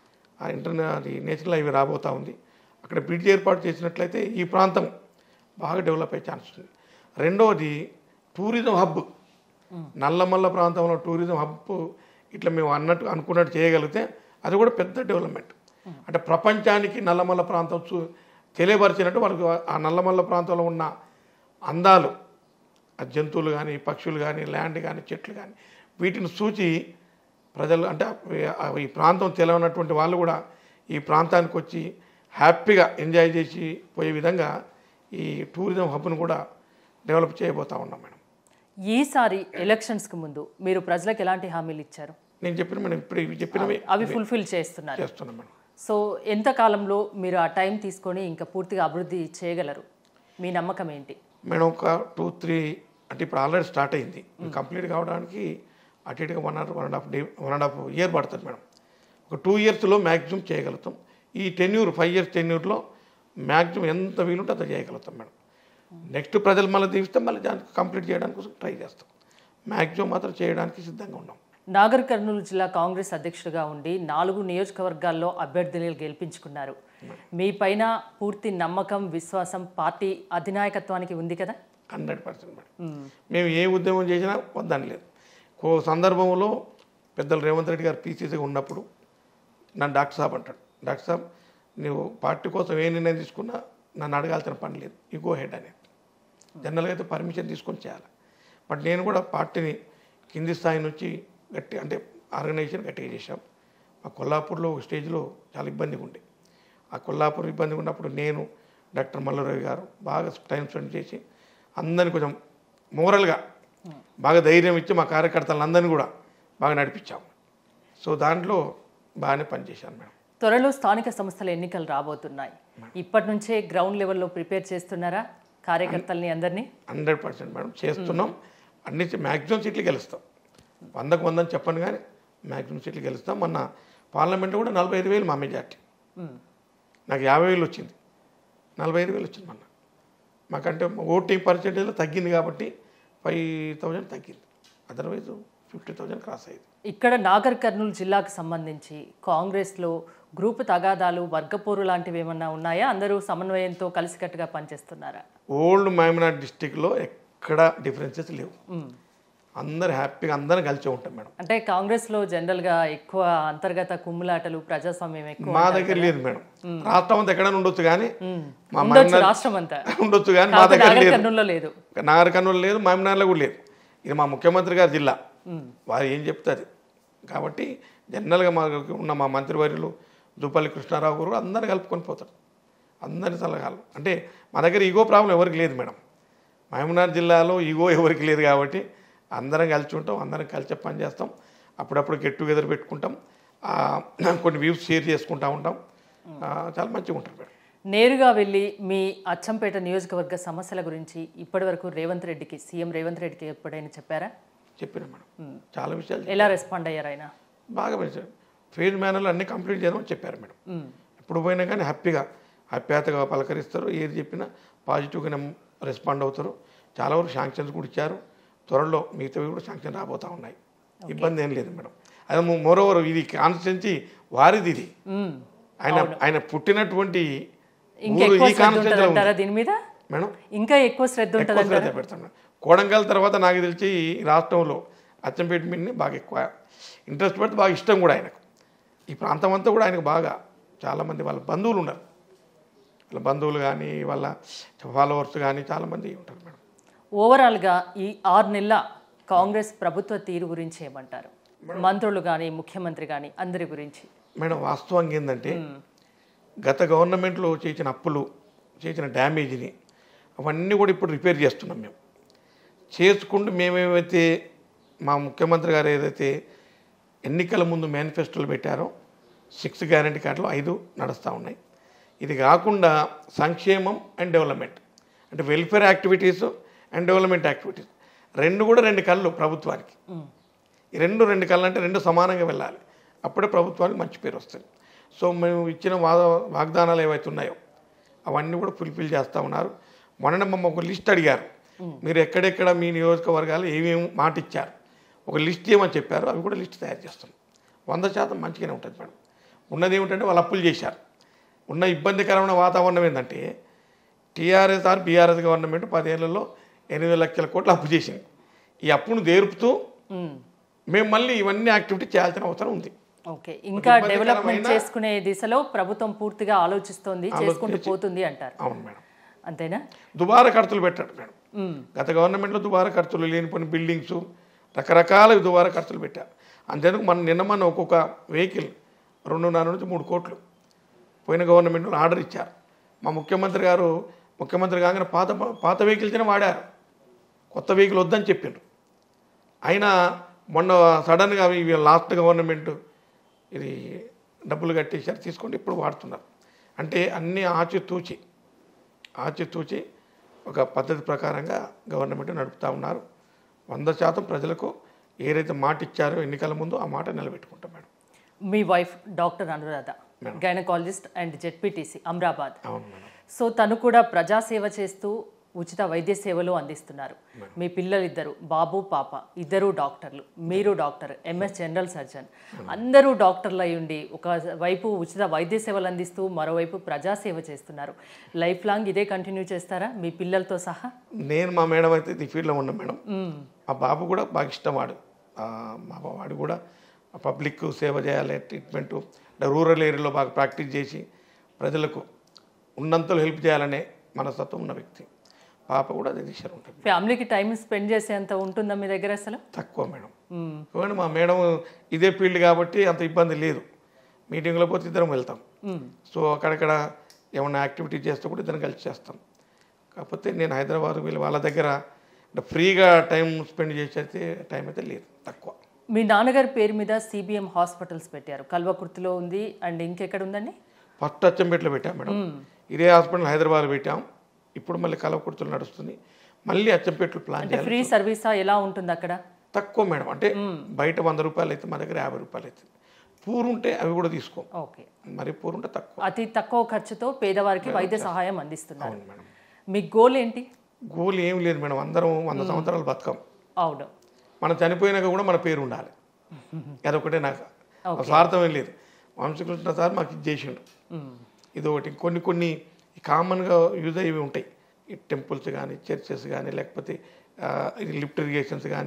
ఆ ఇంటర్ అది నేషనల్ హైవే రాబోతా ఉంది అక్కడ బ్రిడ్జ్ ఏర్పాటు చేసినట్లయితే ఈ ప్రాంతం బాగా డెవలప్ అయ్యే ఛాన్స్ ఉంది రెండవది టూరిజం హబ్ నల్లమల్ల ప్రాంతంలో టూరిజం హబ్ ఇట్లా మేము అన్నట్టు అనుకున్నట్టు చేయగలిగితే అది కూడా పెద్ద డెవలప్మెంట్ అంటే ప్రపంచానికి నల్లమల్ల ప్రాంతం చూ తెలియపరిచినట్టు వాళ్ళకి ఆ నల్లమల్ల ప్రాంతంలో ఉన్న అందాలు ఆ జంతువులు కానీ పక్షులు కానీ ల్యాండ్ కానీ చెట్లు కానీ వీటిని చూచి ప్రజలు అంటే ఆ ఈ ప్రాంతం తెలియనటువంటి వాళ్ళు కూడా ఈ ప్రాంతానికి వచ్చి హ్యాపీగా ఎంజాయ్ చేసి పోయే విధంగా ఈ టూరిజం హబ్ను కూడా డెవలప్ చేయబోతా ఉన్నాం మేడం ఈసారి ఎలక్షన్స్కి ముందు మీరు ప్రజలకు ఎలాంటి హామీలు ఇచ్చారు నేను చెప్పిన మేడం ఇప్పుడు ఇవి చెప్పినవి అవి ఫుల్ఫిల్ చేస్తున్నారు చేస్తున్నాం మేడం సో ఎంత కాలంలో మీరు ఆ టైం తీసుకొని ఇంకా పూర్తిగా అభివృద్ధి చేయగలరు మీ నమ్మకం ఏంటి మేడం ఒక టూ త్రీ అంటే ఇప్పుడు ఆల్రెడీ స్టార్ట్ అయింది కంప్లీట్ కావడానికి అటు ఇటుగా one or one and half day one and half year పడుతుంది మేడం ఒక టూ ఇయర్స్లో మ్యాక్సిమం చేయగలుగుతాం ఈ టెన్యూర్ ఫైవ్ ఇయర్స్ టెన్యూర్లో మ్యాక్సిమం ఎంత వీలుంటే అంత చేయగలుగుతాం మేడం నెక్స్ట్ ప్రజలు మళ్ళీ దీవిస్తే మళ్ళీ దానికి కంప్లీట్ చేయడానికి కోసం ట్రై చేస్తాం మ్యాక్సిమం మాత్రం చేయడానికి సిద్ధంగా ఉన్నాం నాగర్ కర్నూలు జిల్లా కాంగ్రెస్ అధ్యక్షుడిగా ఉండి నాలుగు నియోజకవర్గాల్లో అభ్యర్థులు గెలిపించుకున్నారు మీ పైన పూర్తి నమ్మకం విశ్వాసం పార్టీ అధినాయకత్వానికి ఉంది కదా హండ్రెడ్ పర్సెంట్ మేడం మేము ఏ ఉద్యమం చేసినా వద్దని లేదు ఓ సందర్భంలో పెద్దలు రేవంత్ రెడ్డి గారు పీసీసీగా ఉన్నప్పుడు నన్ను డాక్టర్ సాబ్ అంటాడు డాక్టర్ సాబ్ నువ్వు పార్టీ కోసం ఏ నిర్ణయం తీసుకున్నా నన్ను అడగాల్సిన పని లేదు యూ గో హెడ్ అనేది జనరల్గా అయితే పర్మిషన్ తీసుకొని చేయాలి బట్ నేను కూడా పార్టీని కింది స్థాయి నుంచి గట్టి అంటే ఆర్గనైజేషన్ గట్టిగా చేశాం మా కొల్లాపూర్లో ఒక స్టేజ్లో చాలా ఇబ్బందిగా ఉండే ఆ కొల్లాపూర్ ఇబ్బందిగా ఉన్నప్పుడు నేను డాక్టర్ మల్లారావు గారు బాగా టైం స్పెండ్ చేసి అందరిని కొంచెం మోరల్గా బాగా ధైర్యం ఇచ్చి మా కార్యకర్తలందరినీ కూడా బాగా నడిపించాం సో దాంట్లో బాగానే పనిచేశాను మేడం త్వరలో స్థానిక సంస్థల ఎన్నికలు రాబోతున్నాయి ఇప్పటి నుంచే గ్రౌండ్ లెవెల్లో ప్రిపేర్ చేస్తున్నారా కార్యకర్తల్ని అందరినీ హండ్రెడ్ పర్సెంట్ మేడం చేస్తున్నాం అన్ని మ్యాక్సిమం సీట్లు గెలుస్తాం వందకు వందని చెప్పను కానీ మ్యాక్సిమం సీట్లు గెలుస్తాం మొన్న పార్లమెంట్లో కూడా నలభై ఐదు వేలు మా మెజార్టీ మ్మ్. నాకు యాభై వేలు వచ్చింది నలభై ఐదు వేలు వచ్చింది మొన్న మాకంటే ఓటింగ్ పర్సెంటేజ్లో తగ్గింది కాబట్టి ఫైవ్ థౌజండ్ తగ్గింది అదర్వైజ్ ఫిఫ్టీ థౌజండ్ క్రాస్ అయ్యింది ఇక్కడ నాగర్ కర్నూలు జిల్లాకు సంబంధించి కాంగ్రెస్లో గ్రూపు తగాదాలు వర్గపోరు లాంటివి ఏమన్నా ఉన్నాయా అందరూ సమన్వయంతో కలిసికట్టుగా పనిచేస్తున్నారా ఓల్డ్ మహమనాడ్ డిస్టిక్లో ఎక్కడ డిఫరెన్సెస్ లేవు మ్మ్. అందరు హ్యాపీగా అందరం కలిసే ఉంటాం మేడం అంటే కాంగ్రెస్లో జనరల్గా ఎక్కువ అంతర్గత కుమ్ములాటలు ప్రజాస్వామ్యం ఎక్కువ మా దగ్గర లేదు మేడం రాష్ట్రం అంతా ఎక్కడైనా ఉండొచ్చు కానీ మా ఉండొచ్చు రాష్ట్రం అంతా ఉండొచ్చు కానీ మా కాకపోతే దగ్గర నాగర్ లేదు కర్నూలులో లేదు నాగర్ కర్నూలు లేదు మామినార్లో కూడా లేదు ఇది మా ముఖ్యమంత్రి గారి జిల్లా వారు ఏం చెప్తారు కాబట్టి జనరల్గా మాకు ఉన్న మా మంత్రివర్యులు దుప్పల్లి కృష్ణారావు గారు అందరిని కలుపుకొని పోతారు అందరి సలహాలు అంటే మా దగ్గర ఈగో ప్రాబ్లం ఎవరికి లేదు మేడం మహబూబ్నగర్ జిల్లాలో ఈగో ఎవరికి లేదు కాబట్టి అందరం కలిసి ఉంటాం అందరం కలిసి పని చేస్తాం అప్పుడప్పుడు గెట్ టుగెదర్ పెట్టుకుంటాం ఆ, కొన్ని వ్యూస్ షేర్ చేసుకుంటా ఉంటాం ఆ, చాలా మంచిగా ఉంటారు మేడం నేరుగా వెళ్ళి మీ అచ్చంపేట నియోజకవర్గ సమస్యల గురించి ఇప్పటివరకు రేవంత్ రెడ్డికి సీఎం రేవంత్ రెడ్డికి ఎప్పుడైనా చెప్పారా చెప్పిన మేడం చాలా విషయాలు ఎలా రెస్పాండ్ అయ్యారు ఆయన బాగా పెంచారు ఫేజ్ మేనర్లు అన్నీ కంప్లీట్ చేయమని చెప్పారు మేడం ఎప్పుడు పోయినా కానీ హ్యాపీగా హ్యాపీగా పలకరిస్తారు ఏది చెప్పినా పాజిటివ్గానే రెస్పాండ్ అవుతారు చాలా వరకు శాంక్షన్స్ కూడా ఇచ్చారు త్వరలో మిగతావి కూడా శాంక్షన్ రాబోతా ఉన్నాయి ఇబ్బంది ఏం లేదు మేడం అది మోరోవర్ ఇది కాన్స్టిట్యున్సీ వారిది ఇది మ్మ్. ఆయన ఆయన పుట్టినటువంటి ఇంకా ఊరు ఎక్కువ ఈ శ్రద్ధ ఉంటుంది కాన్స్టిట్యున్సీలో ఉంది అంటారా దీని మీద మేడం ఇంకా ఎక్కువ శ్రద్ధ ఉంటుంది ఎక్కువ శ్రద్ధ పెడతాం మేడం కోడంగల్ తర్వాత నాకు తెలిసి ఈ రాష్ట్రంలో అచ్చంపేట మీదనే బాగా ఎక్కువ ఇంట్రెస్ట్ పెడితే బాగా ఇష్టం కూడా ఆయనకు ఈ ప్రాంతం అంతా కూడా ఆయనకు బాగా చాలామంది వాళ్ళ బంధువులు ఉన్నారు వాళ్ళ బంధువులు కానీ వాళ్ళ ఫాలోవర్స్ కానీ చాలామంది ఉంటారు మేడం ఓవరాల్గా ఈ ఆరు నెలల కాంగ్రెస్ ప్రభుత్వ తీరు గురించి ఏమంటారు మంత్రులు కానీ ముఖ్యమంత్రి కానీ అందరి గురించి మేడం వాస్తవంగా ఏంటంటే గత గవర్నమెంట్లో చేసిన అప్పులు చేసిన డ్యామేజ్ని అవన్నీ కూడా ఇప్పుడు రిపేర్ చేస్తున్నాం మేము చేసుకుంటూ మేమేమైతే మా ముఖ్యమంత్రి గారు ఏదైతే ఎన్నికల ముందు మేనిఫెస్టోలు పెట్టారో సిక్స్ గ్యారంటీ కార్డులు ఐదు నడుస్తూ ఉన్నాయి ఇది కాకుండా సంక్షేమం అండ్ డెవలప్మెంట్ అంటే welfare activities and development activities రెండు కూడా రెండు కళ్ళు ప్రభుత్వానికి ఈ రెండు రెండు కళ్ళు అంటే రెండు సమానంగా వెళ్ళాలి అప్పుడే ప్రభుత్వానికి మంచి పేరు వస్తుంది సో మేము ఇచ్చిన వాద వాగ్దానాలు ఏవైతే ఉన్నాయో అవన్నీ కూడా ఫుల్ఫిల్ చేస్తూ ఉన్నారు మొన్న మమ్మ ఒక లిస్ట్ అడిగారు మీరు ఎక్కడెక్కడ మీ నియోజకవర్గాలు ఏమేమి మాట ఇచ్చారు ఒక లిస్ట్ ఏమని చెప్పారు అవి కూడా లిస్ట్ తయారు చేస్తాం వంద శాతం మంచిగానే ఉంటుంది మేడం ఉన్నది ఏమిటంటే వాళ్ళు అప్పులు చేశారు ఉన్న ఇబ్బందికరమైన వాతావరణం ఏంటంటే టీఆర్ఎస్ ఆర్ బీఆర్ఎస్ గవర్నమెంట్ పదేళ్లలో ఎనిమిది లక్షల కోట్లు అప్పు చేసింది ఈ అప్పును దేరుపుతూ మ్మ్. మేము మళ్ళీ ఇవన్నీ యాక్టివిటీ చేయాల్సిన అవసరం ఉంది ఓకే ఇంకా డెవలప్మెంట్ చేసుకునే దిశలో ప్రభుత్వం పూర్తిగా ఆలోచిస్తోంది చేసుకుంటూ పోతుంది అంటారు అవును మేడం అంతేనా దుబారా ఖర్చులు పెట్టాడు మేడం మ్మ్. గత గవర్నమెంట్లో దుబారా ఖర్చులు లేనిపోయిన బిల్డింగ్స్ రకరకాల దుబారా ఖర్చులు పెట్టారు అంతేందుకు మన నిన్న మన ఒక్కొక్క వెహికల్ రెండున్నర నుంచి మూడు కోట్లు పోయిన గవర్నమెంట్లో ఆర్డర్ ఇచ్చారు మా ముఖ్యమంత్రి గారు ముఖ్యమంత్రి కాగానే పాత పాత వెహికల్స్నే వాడారు కొత్త వెహికల్ వద్దని చెప్పిండ్రు అయినా మొన్న సడన్గా ఇవి లాస్ట్ గవర్నమెంట్ ఇది డబ్బులు కట్టేశారు తీసుకొని ఇప్పుడు వాడుతున్నారు అంటే అన్నీ ఆచితూచి ఆచితూచి ఒక పద్ధతి ప్రకారంగా గవర్నమెంట్ నడుపుతూ ఉన్నారు వంద శాతం ప్రజలకు ఏదైతే మాట ఇచ్చారో ఎన్నికల ముందు ఆ మాట నిలబెట్టుకుంటాం మేడం మీ wife doctor Anuradha gynaecologist and ZPTC Amrabad అవును మేడం సో తను కూడా ప్రజాసేవ చేస్తూ ఉచిత వైద్య సేవలు అందిస్తున్నారు మీ పిల్లలిద్దరు బాబు పాప ఇద్దరు డాక్టర్లు మీరు డాక్టర్ ఎంఎస్ జనరల్ సర్జన్ అందరూ డాక్టర్లు అయి ఉండి ఒక వైపు ఉచిత వైద్య సేవలు అందిస్తూ మరోవైపు ప్రజాసేవ చేస్తున్నారు లైఫ్ లాంగ్ ఇదే కంటిన్యూ చేస్తారా మీ పిల్లలతో సహా నేను మా మేడం అయితే ఈ ఫీల్డ్లో ఉన్నా మేడం మా బాబు కూడా బాగా ఇష్టం వాడు ఆ, మా వాడు కూడా పబ్లిక్ సేవ చేయాలి ట్రీట్మెంట్ రూరల్ ఏరియాలో బాగా ప్రాక్టీస్ చేసి ప్రజలకు ఉన్నంతలో హెల్ప్ చేయాలనే మనస్తత్వం ఉన్న వ్యక్తి పాప కూడా అదే దిశలో ఉంటుంది ఫ్యామిలీకి టైం స్పెండ్ చేసేంత ఉంటుందా మీ దగ్గర అసలు తక్కువ మేడం మ్మ్. చూడండి మా మేడం ఇదే ఫీల్డ్ కాబట్టి అంత ఇబ్బంది లేదు మీటింగ్లో పోతే ఇద్దరం వెళ్తాం మ్మ్. సో అక్కడక్కడ ఏమన్నా యాక్టివిటీ చేస్తే కూడా ఇద్దరం కలిసి చేస్తాం కాకపోతే నేను హైదరాబాద్ వీళ్ళ వాళ్ళ దగ్గర అంటే ఫ్రీగా టైం స్పెండ్ చేసేది టైం అయితే లేదు తక్కువ మీ నాన్నగారి పేరు మీద సిబిఎం హాస్పిటల్స్ పెట్టారు కల్వకుర్తిలో ఉంది అండ్ ఇంకెక్కడ ఉందండి ఫస్ట్ అచ్చంపేటలో పెట్టాం మేడం ఇదే హాస్పిటల్ హైదరాబాద్ పెట్టాం ఇప్పుడు మళ్ళీ కలవకుర్తులు నడుస్తుంది మళ్ళీ అచ్చంపేటలో ప్లాన్ అంటే చేయాలి ఫ్రీ సర్వీసా ఎలా ఉంటుంది అక్కడ తక్కువ మేడం అంటే బయట వంద రూపాయలు అయితే మా దగ్గర యాభై రూపాయలు అవుతుంది పూర్ ఉంటే అవి కూడా తీసుకోం ఓకే మరి పూర్ ఉంటే తక్కువ అతి తక్కువ ఖర్చుతో పేదవారికి వైద్య సహాయం అందిస్తున్నారు అవును మేడం మీ గోల్ ఏంటి గోల్ ఏం లేదు మేడం అందరం వంద సంవత్సరాలు బతకం అవును మనం చనిపోయినాక కూడా మన పేరు ఉండాలి అదొకటే నాకు స్వార్థం ఏం లేదు వంశకృష్ణ సార్ మాకు ఇది చేసిండు మ్మ్. ఇది ఒకటి కొన్ని కొన్ని కామన్గా యూజ్ అయ్యేవి ఉంటాయి ఈ టెంపుల్స్ కానీ చర్చెస్ కానీ లేకపోతే ఆ, ఇది లిఫ్ట్ ఇరిగేషన్స్ కానీ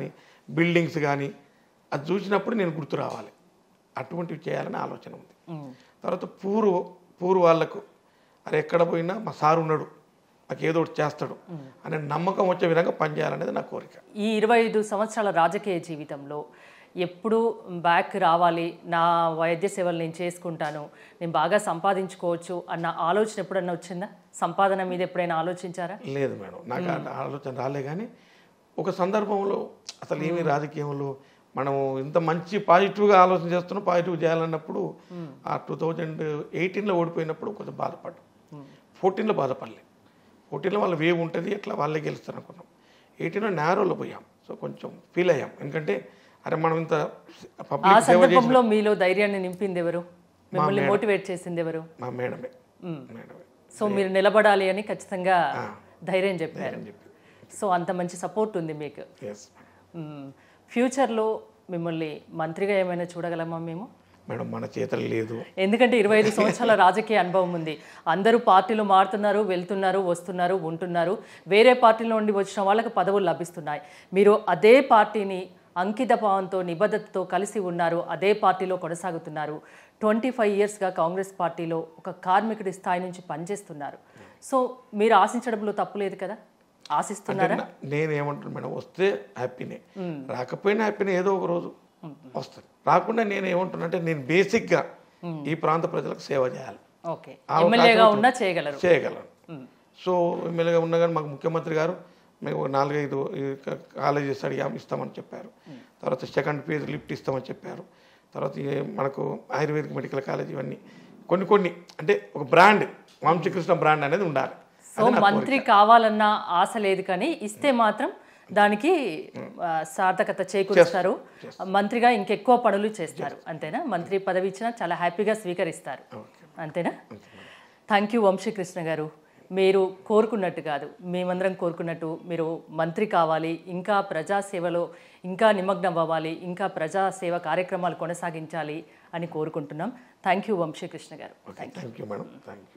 బిల్డింగ్స్ కానీ అది చూసినప్పుడు నేను గుర్తు రావాలి అటువంటివి చేయాలని ఆలోచన ఉంది ఉమ్. తర్వాత పూర్వ పూర్వ వాళ్ళకు అరే ఎక్కడ పోయినా మా సార్ ఉన్నాడు నాకు ఏదో ఒకటి చేస్తాడు అనే నమ్మకం వచ్చే విధంగా పనిచేయాలనేది నా కోరిక ఈ ఇరవై ఐదు సంవత్సరాల రాజకీయ జీవితంలో ఎప్పుడు బ్యాక్ రావాలి నా వైద్య సేవలు నేను చేసుకుంటాను నేను బాగా సంపాదించుకోవచ్చు అన్న ఆలోచన ఎప్పుడన్నా వచ్చిందా సంపాదన మీద ఎప్పుడైనా ఆలోచించారా లేదు మేడం నాకు ఆ ఆలోచన రాలే కానీ ఒక సందర్భంలో అసలు ఏమి రాజకీయంలో మనం ఇంత మంచి పాజిటివ్గా ఆలోచన చేస్తున్నాం పాజిటివ్ చేయాలన్నప్పుడు ఆ టూ థౌజండ్ ఎయిటీన్లో ఓడిపోయినప్పుడు కొంచెం బాధపడ్డాం ఫోర్టీన్లో బాధపడలే ఫోర్టీన్లో వాళ్ళ వేవ్ ఉంటుంది ఎట్లా వాళ్ళే గెలుస్తారు అనుకున్నాం ఎయిటీన్లో నేరోలో పోయాం సో కొంచెం ఫీల్ అయ్యాం ఎందుకంటే అరే మనం ఇంత ఆ పబ్లిక్ సేవ చేసి సందర్భంలో మీలో ధైర్యాన్ని నింపింది ఎవరు మిమ్మల్ని మోటివేట్ చేసింది ఎవరు మా మేడమే మేడమే సో మీరు నిలబడాలి అని ఖచ్చితంగా ధైర్యం చెప్పారు అని చెప్పి సో అంత మంచి సపోర్ట్ ఉంది మీకు ఎస్ మ్మ్. ఫ్యూచర్లో మిమ్మల్ని మంత్రిగా ఏమైనా చూడగలమా మేము మేడం మన చేతలు లేదు ఎందుకంటే ఇరవై ఐదు సంవత్సరాల రాజకీయ అనుభవం ఉంది అందరూ పార్టీలు మారుతున్నారు వెళ్తున్నారు వస్తున్నారు ఉంటున్నారు వేరే పార్టీల నుండి వచ్చిన వాళ్ళకి పదవులు లభిస్తున్నాయి మీరు అదే పార్టీని అంకిత భావంతో నిబద్ధతతో కలిసి ఉన్నారు అదే పార్టీలో కొనసాగుతున్నారు ట్వంటీ ఫైవ్ ఇయర్స్గా కాంగ్రెస్ పార్టీలో ఒక కార్మికుడి స్థాయి నుంచి పనిచేస్తున్నారు సో మీరు ఆశించడంలో తప్పు లేదు కదా ఆశిస్తున్నారా నా- నేను ఏమంటాను మేడం వస్తే హ్యాపీనే రాకపోయినా హ్యాపీనే ఏదో ఒక రోజు వస్తుంది రాకుండా నేను ఏమంటున్నా అంటే నేను బేసిక్గా ఈ ప్రాంత ప్రజలకు సేవ చేయాలి ఓకే ఎమ్మెల్యేగా ఉన్నా చేయగలరు చేయగలను సో ఎమ్మెల్యేగా ఉన్నా కానీ మాకు ముఖ్యమంత్రి గారు మేము ఒక నాలుగైదు ఈ క- కాలేజెస్ అడిగాం ఇస్తామని చెప్పారు తర్వాత సెకండ్ ఫేజ్ లిఫ్ట్ ఇస్తామని చెప్పారు తర్వాత ఈ మనకు ఆయుర్వేదిక్ మెడికల్ కాలేజ్ ఇవన్నీ కొన్ని కొన్ని అంటే ఒక బ్రాండ్ వంశీకృష్ణ బ్రాండ్ అనేది ఉండాలి సో మంత్రి కావాలన్న ఆశ లేదు కానీ ఇస్తే మాత్రం దానికి ఆ, సార్థకత చేకూరుస్తారు మంత్రిగా ఇంకెక్కువ పనులు చేస్తారు అంతేనా మంత్రి పదవి ఇచ్చినా చాలా హ్యాపీగా స్వీకరిస్తారు అంతేనా థ్యాంక్ యూ వంశీకృష్ణ గారు మీరు కోరుకున్నట్టు కాదు మేమందరం కోరుకున్నట్టు మీరు మంత్రి కావాలి ఇంకా ప్రజాసేవలో ఇంకా నిమగ్నం అవ్వాలి ఇంకా ప్రజాసేవ కార్యక్రమాలు కొనసాగించాలి అని కోరుకుంటున్నాం thank you Vamsikrishna garu okay thank you madam thank you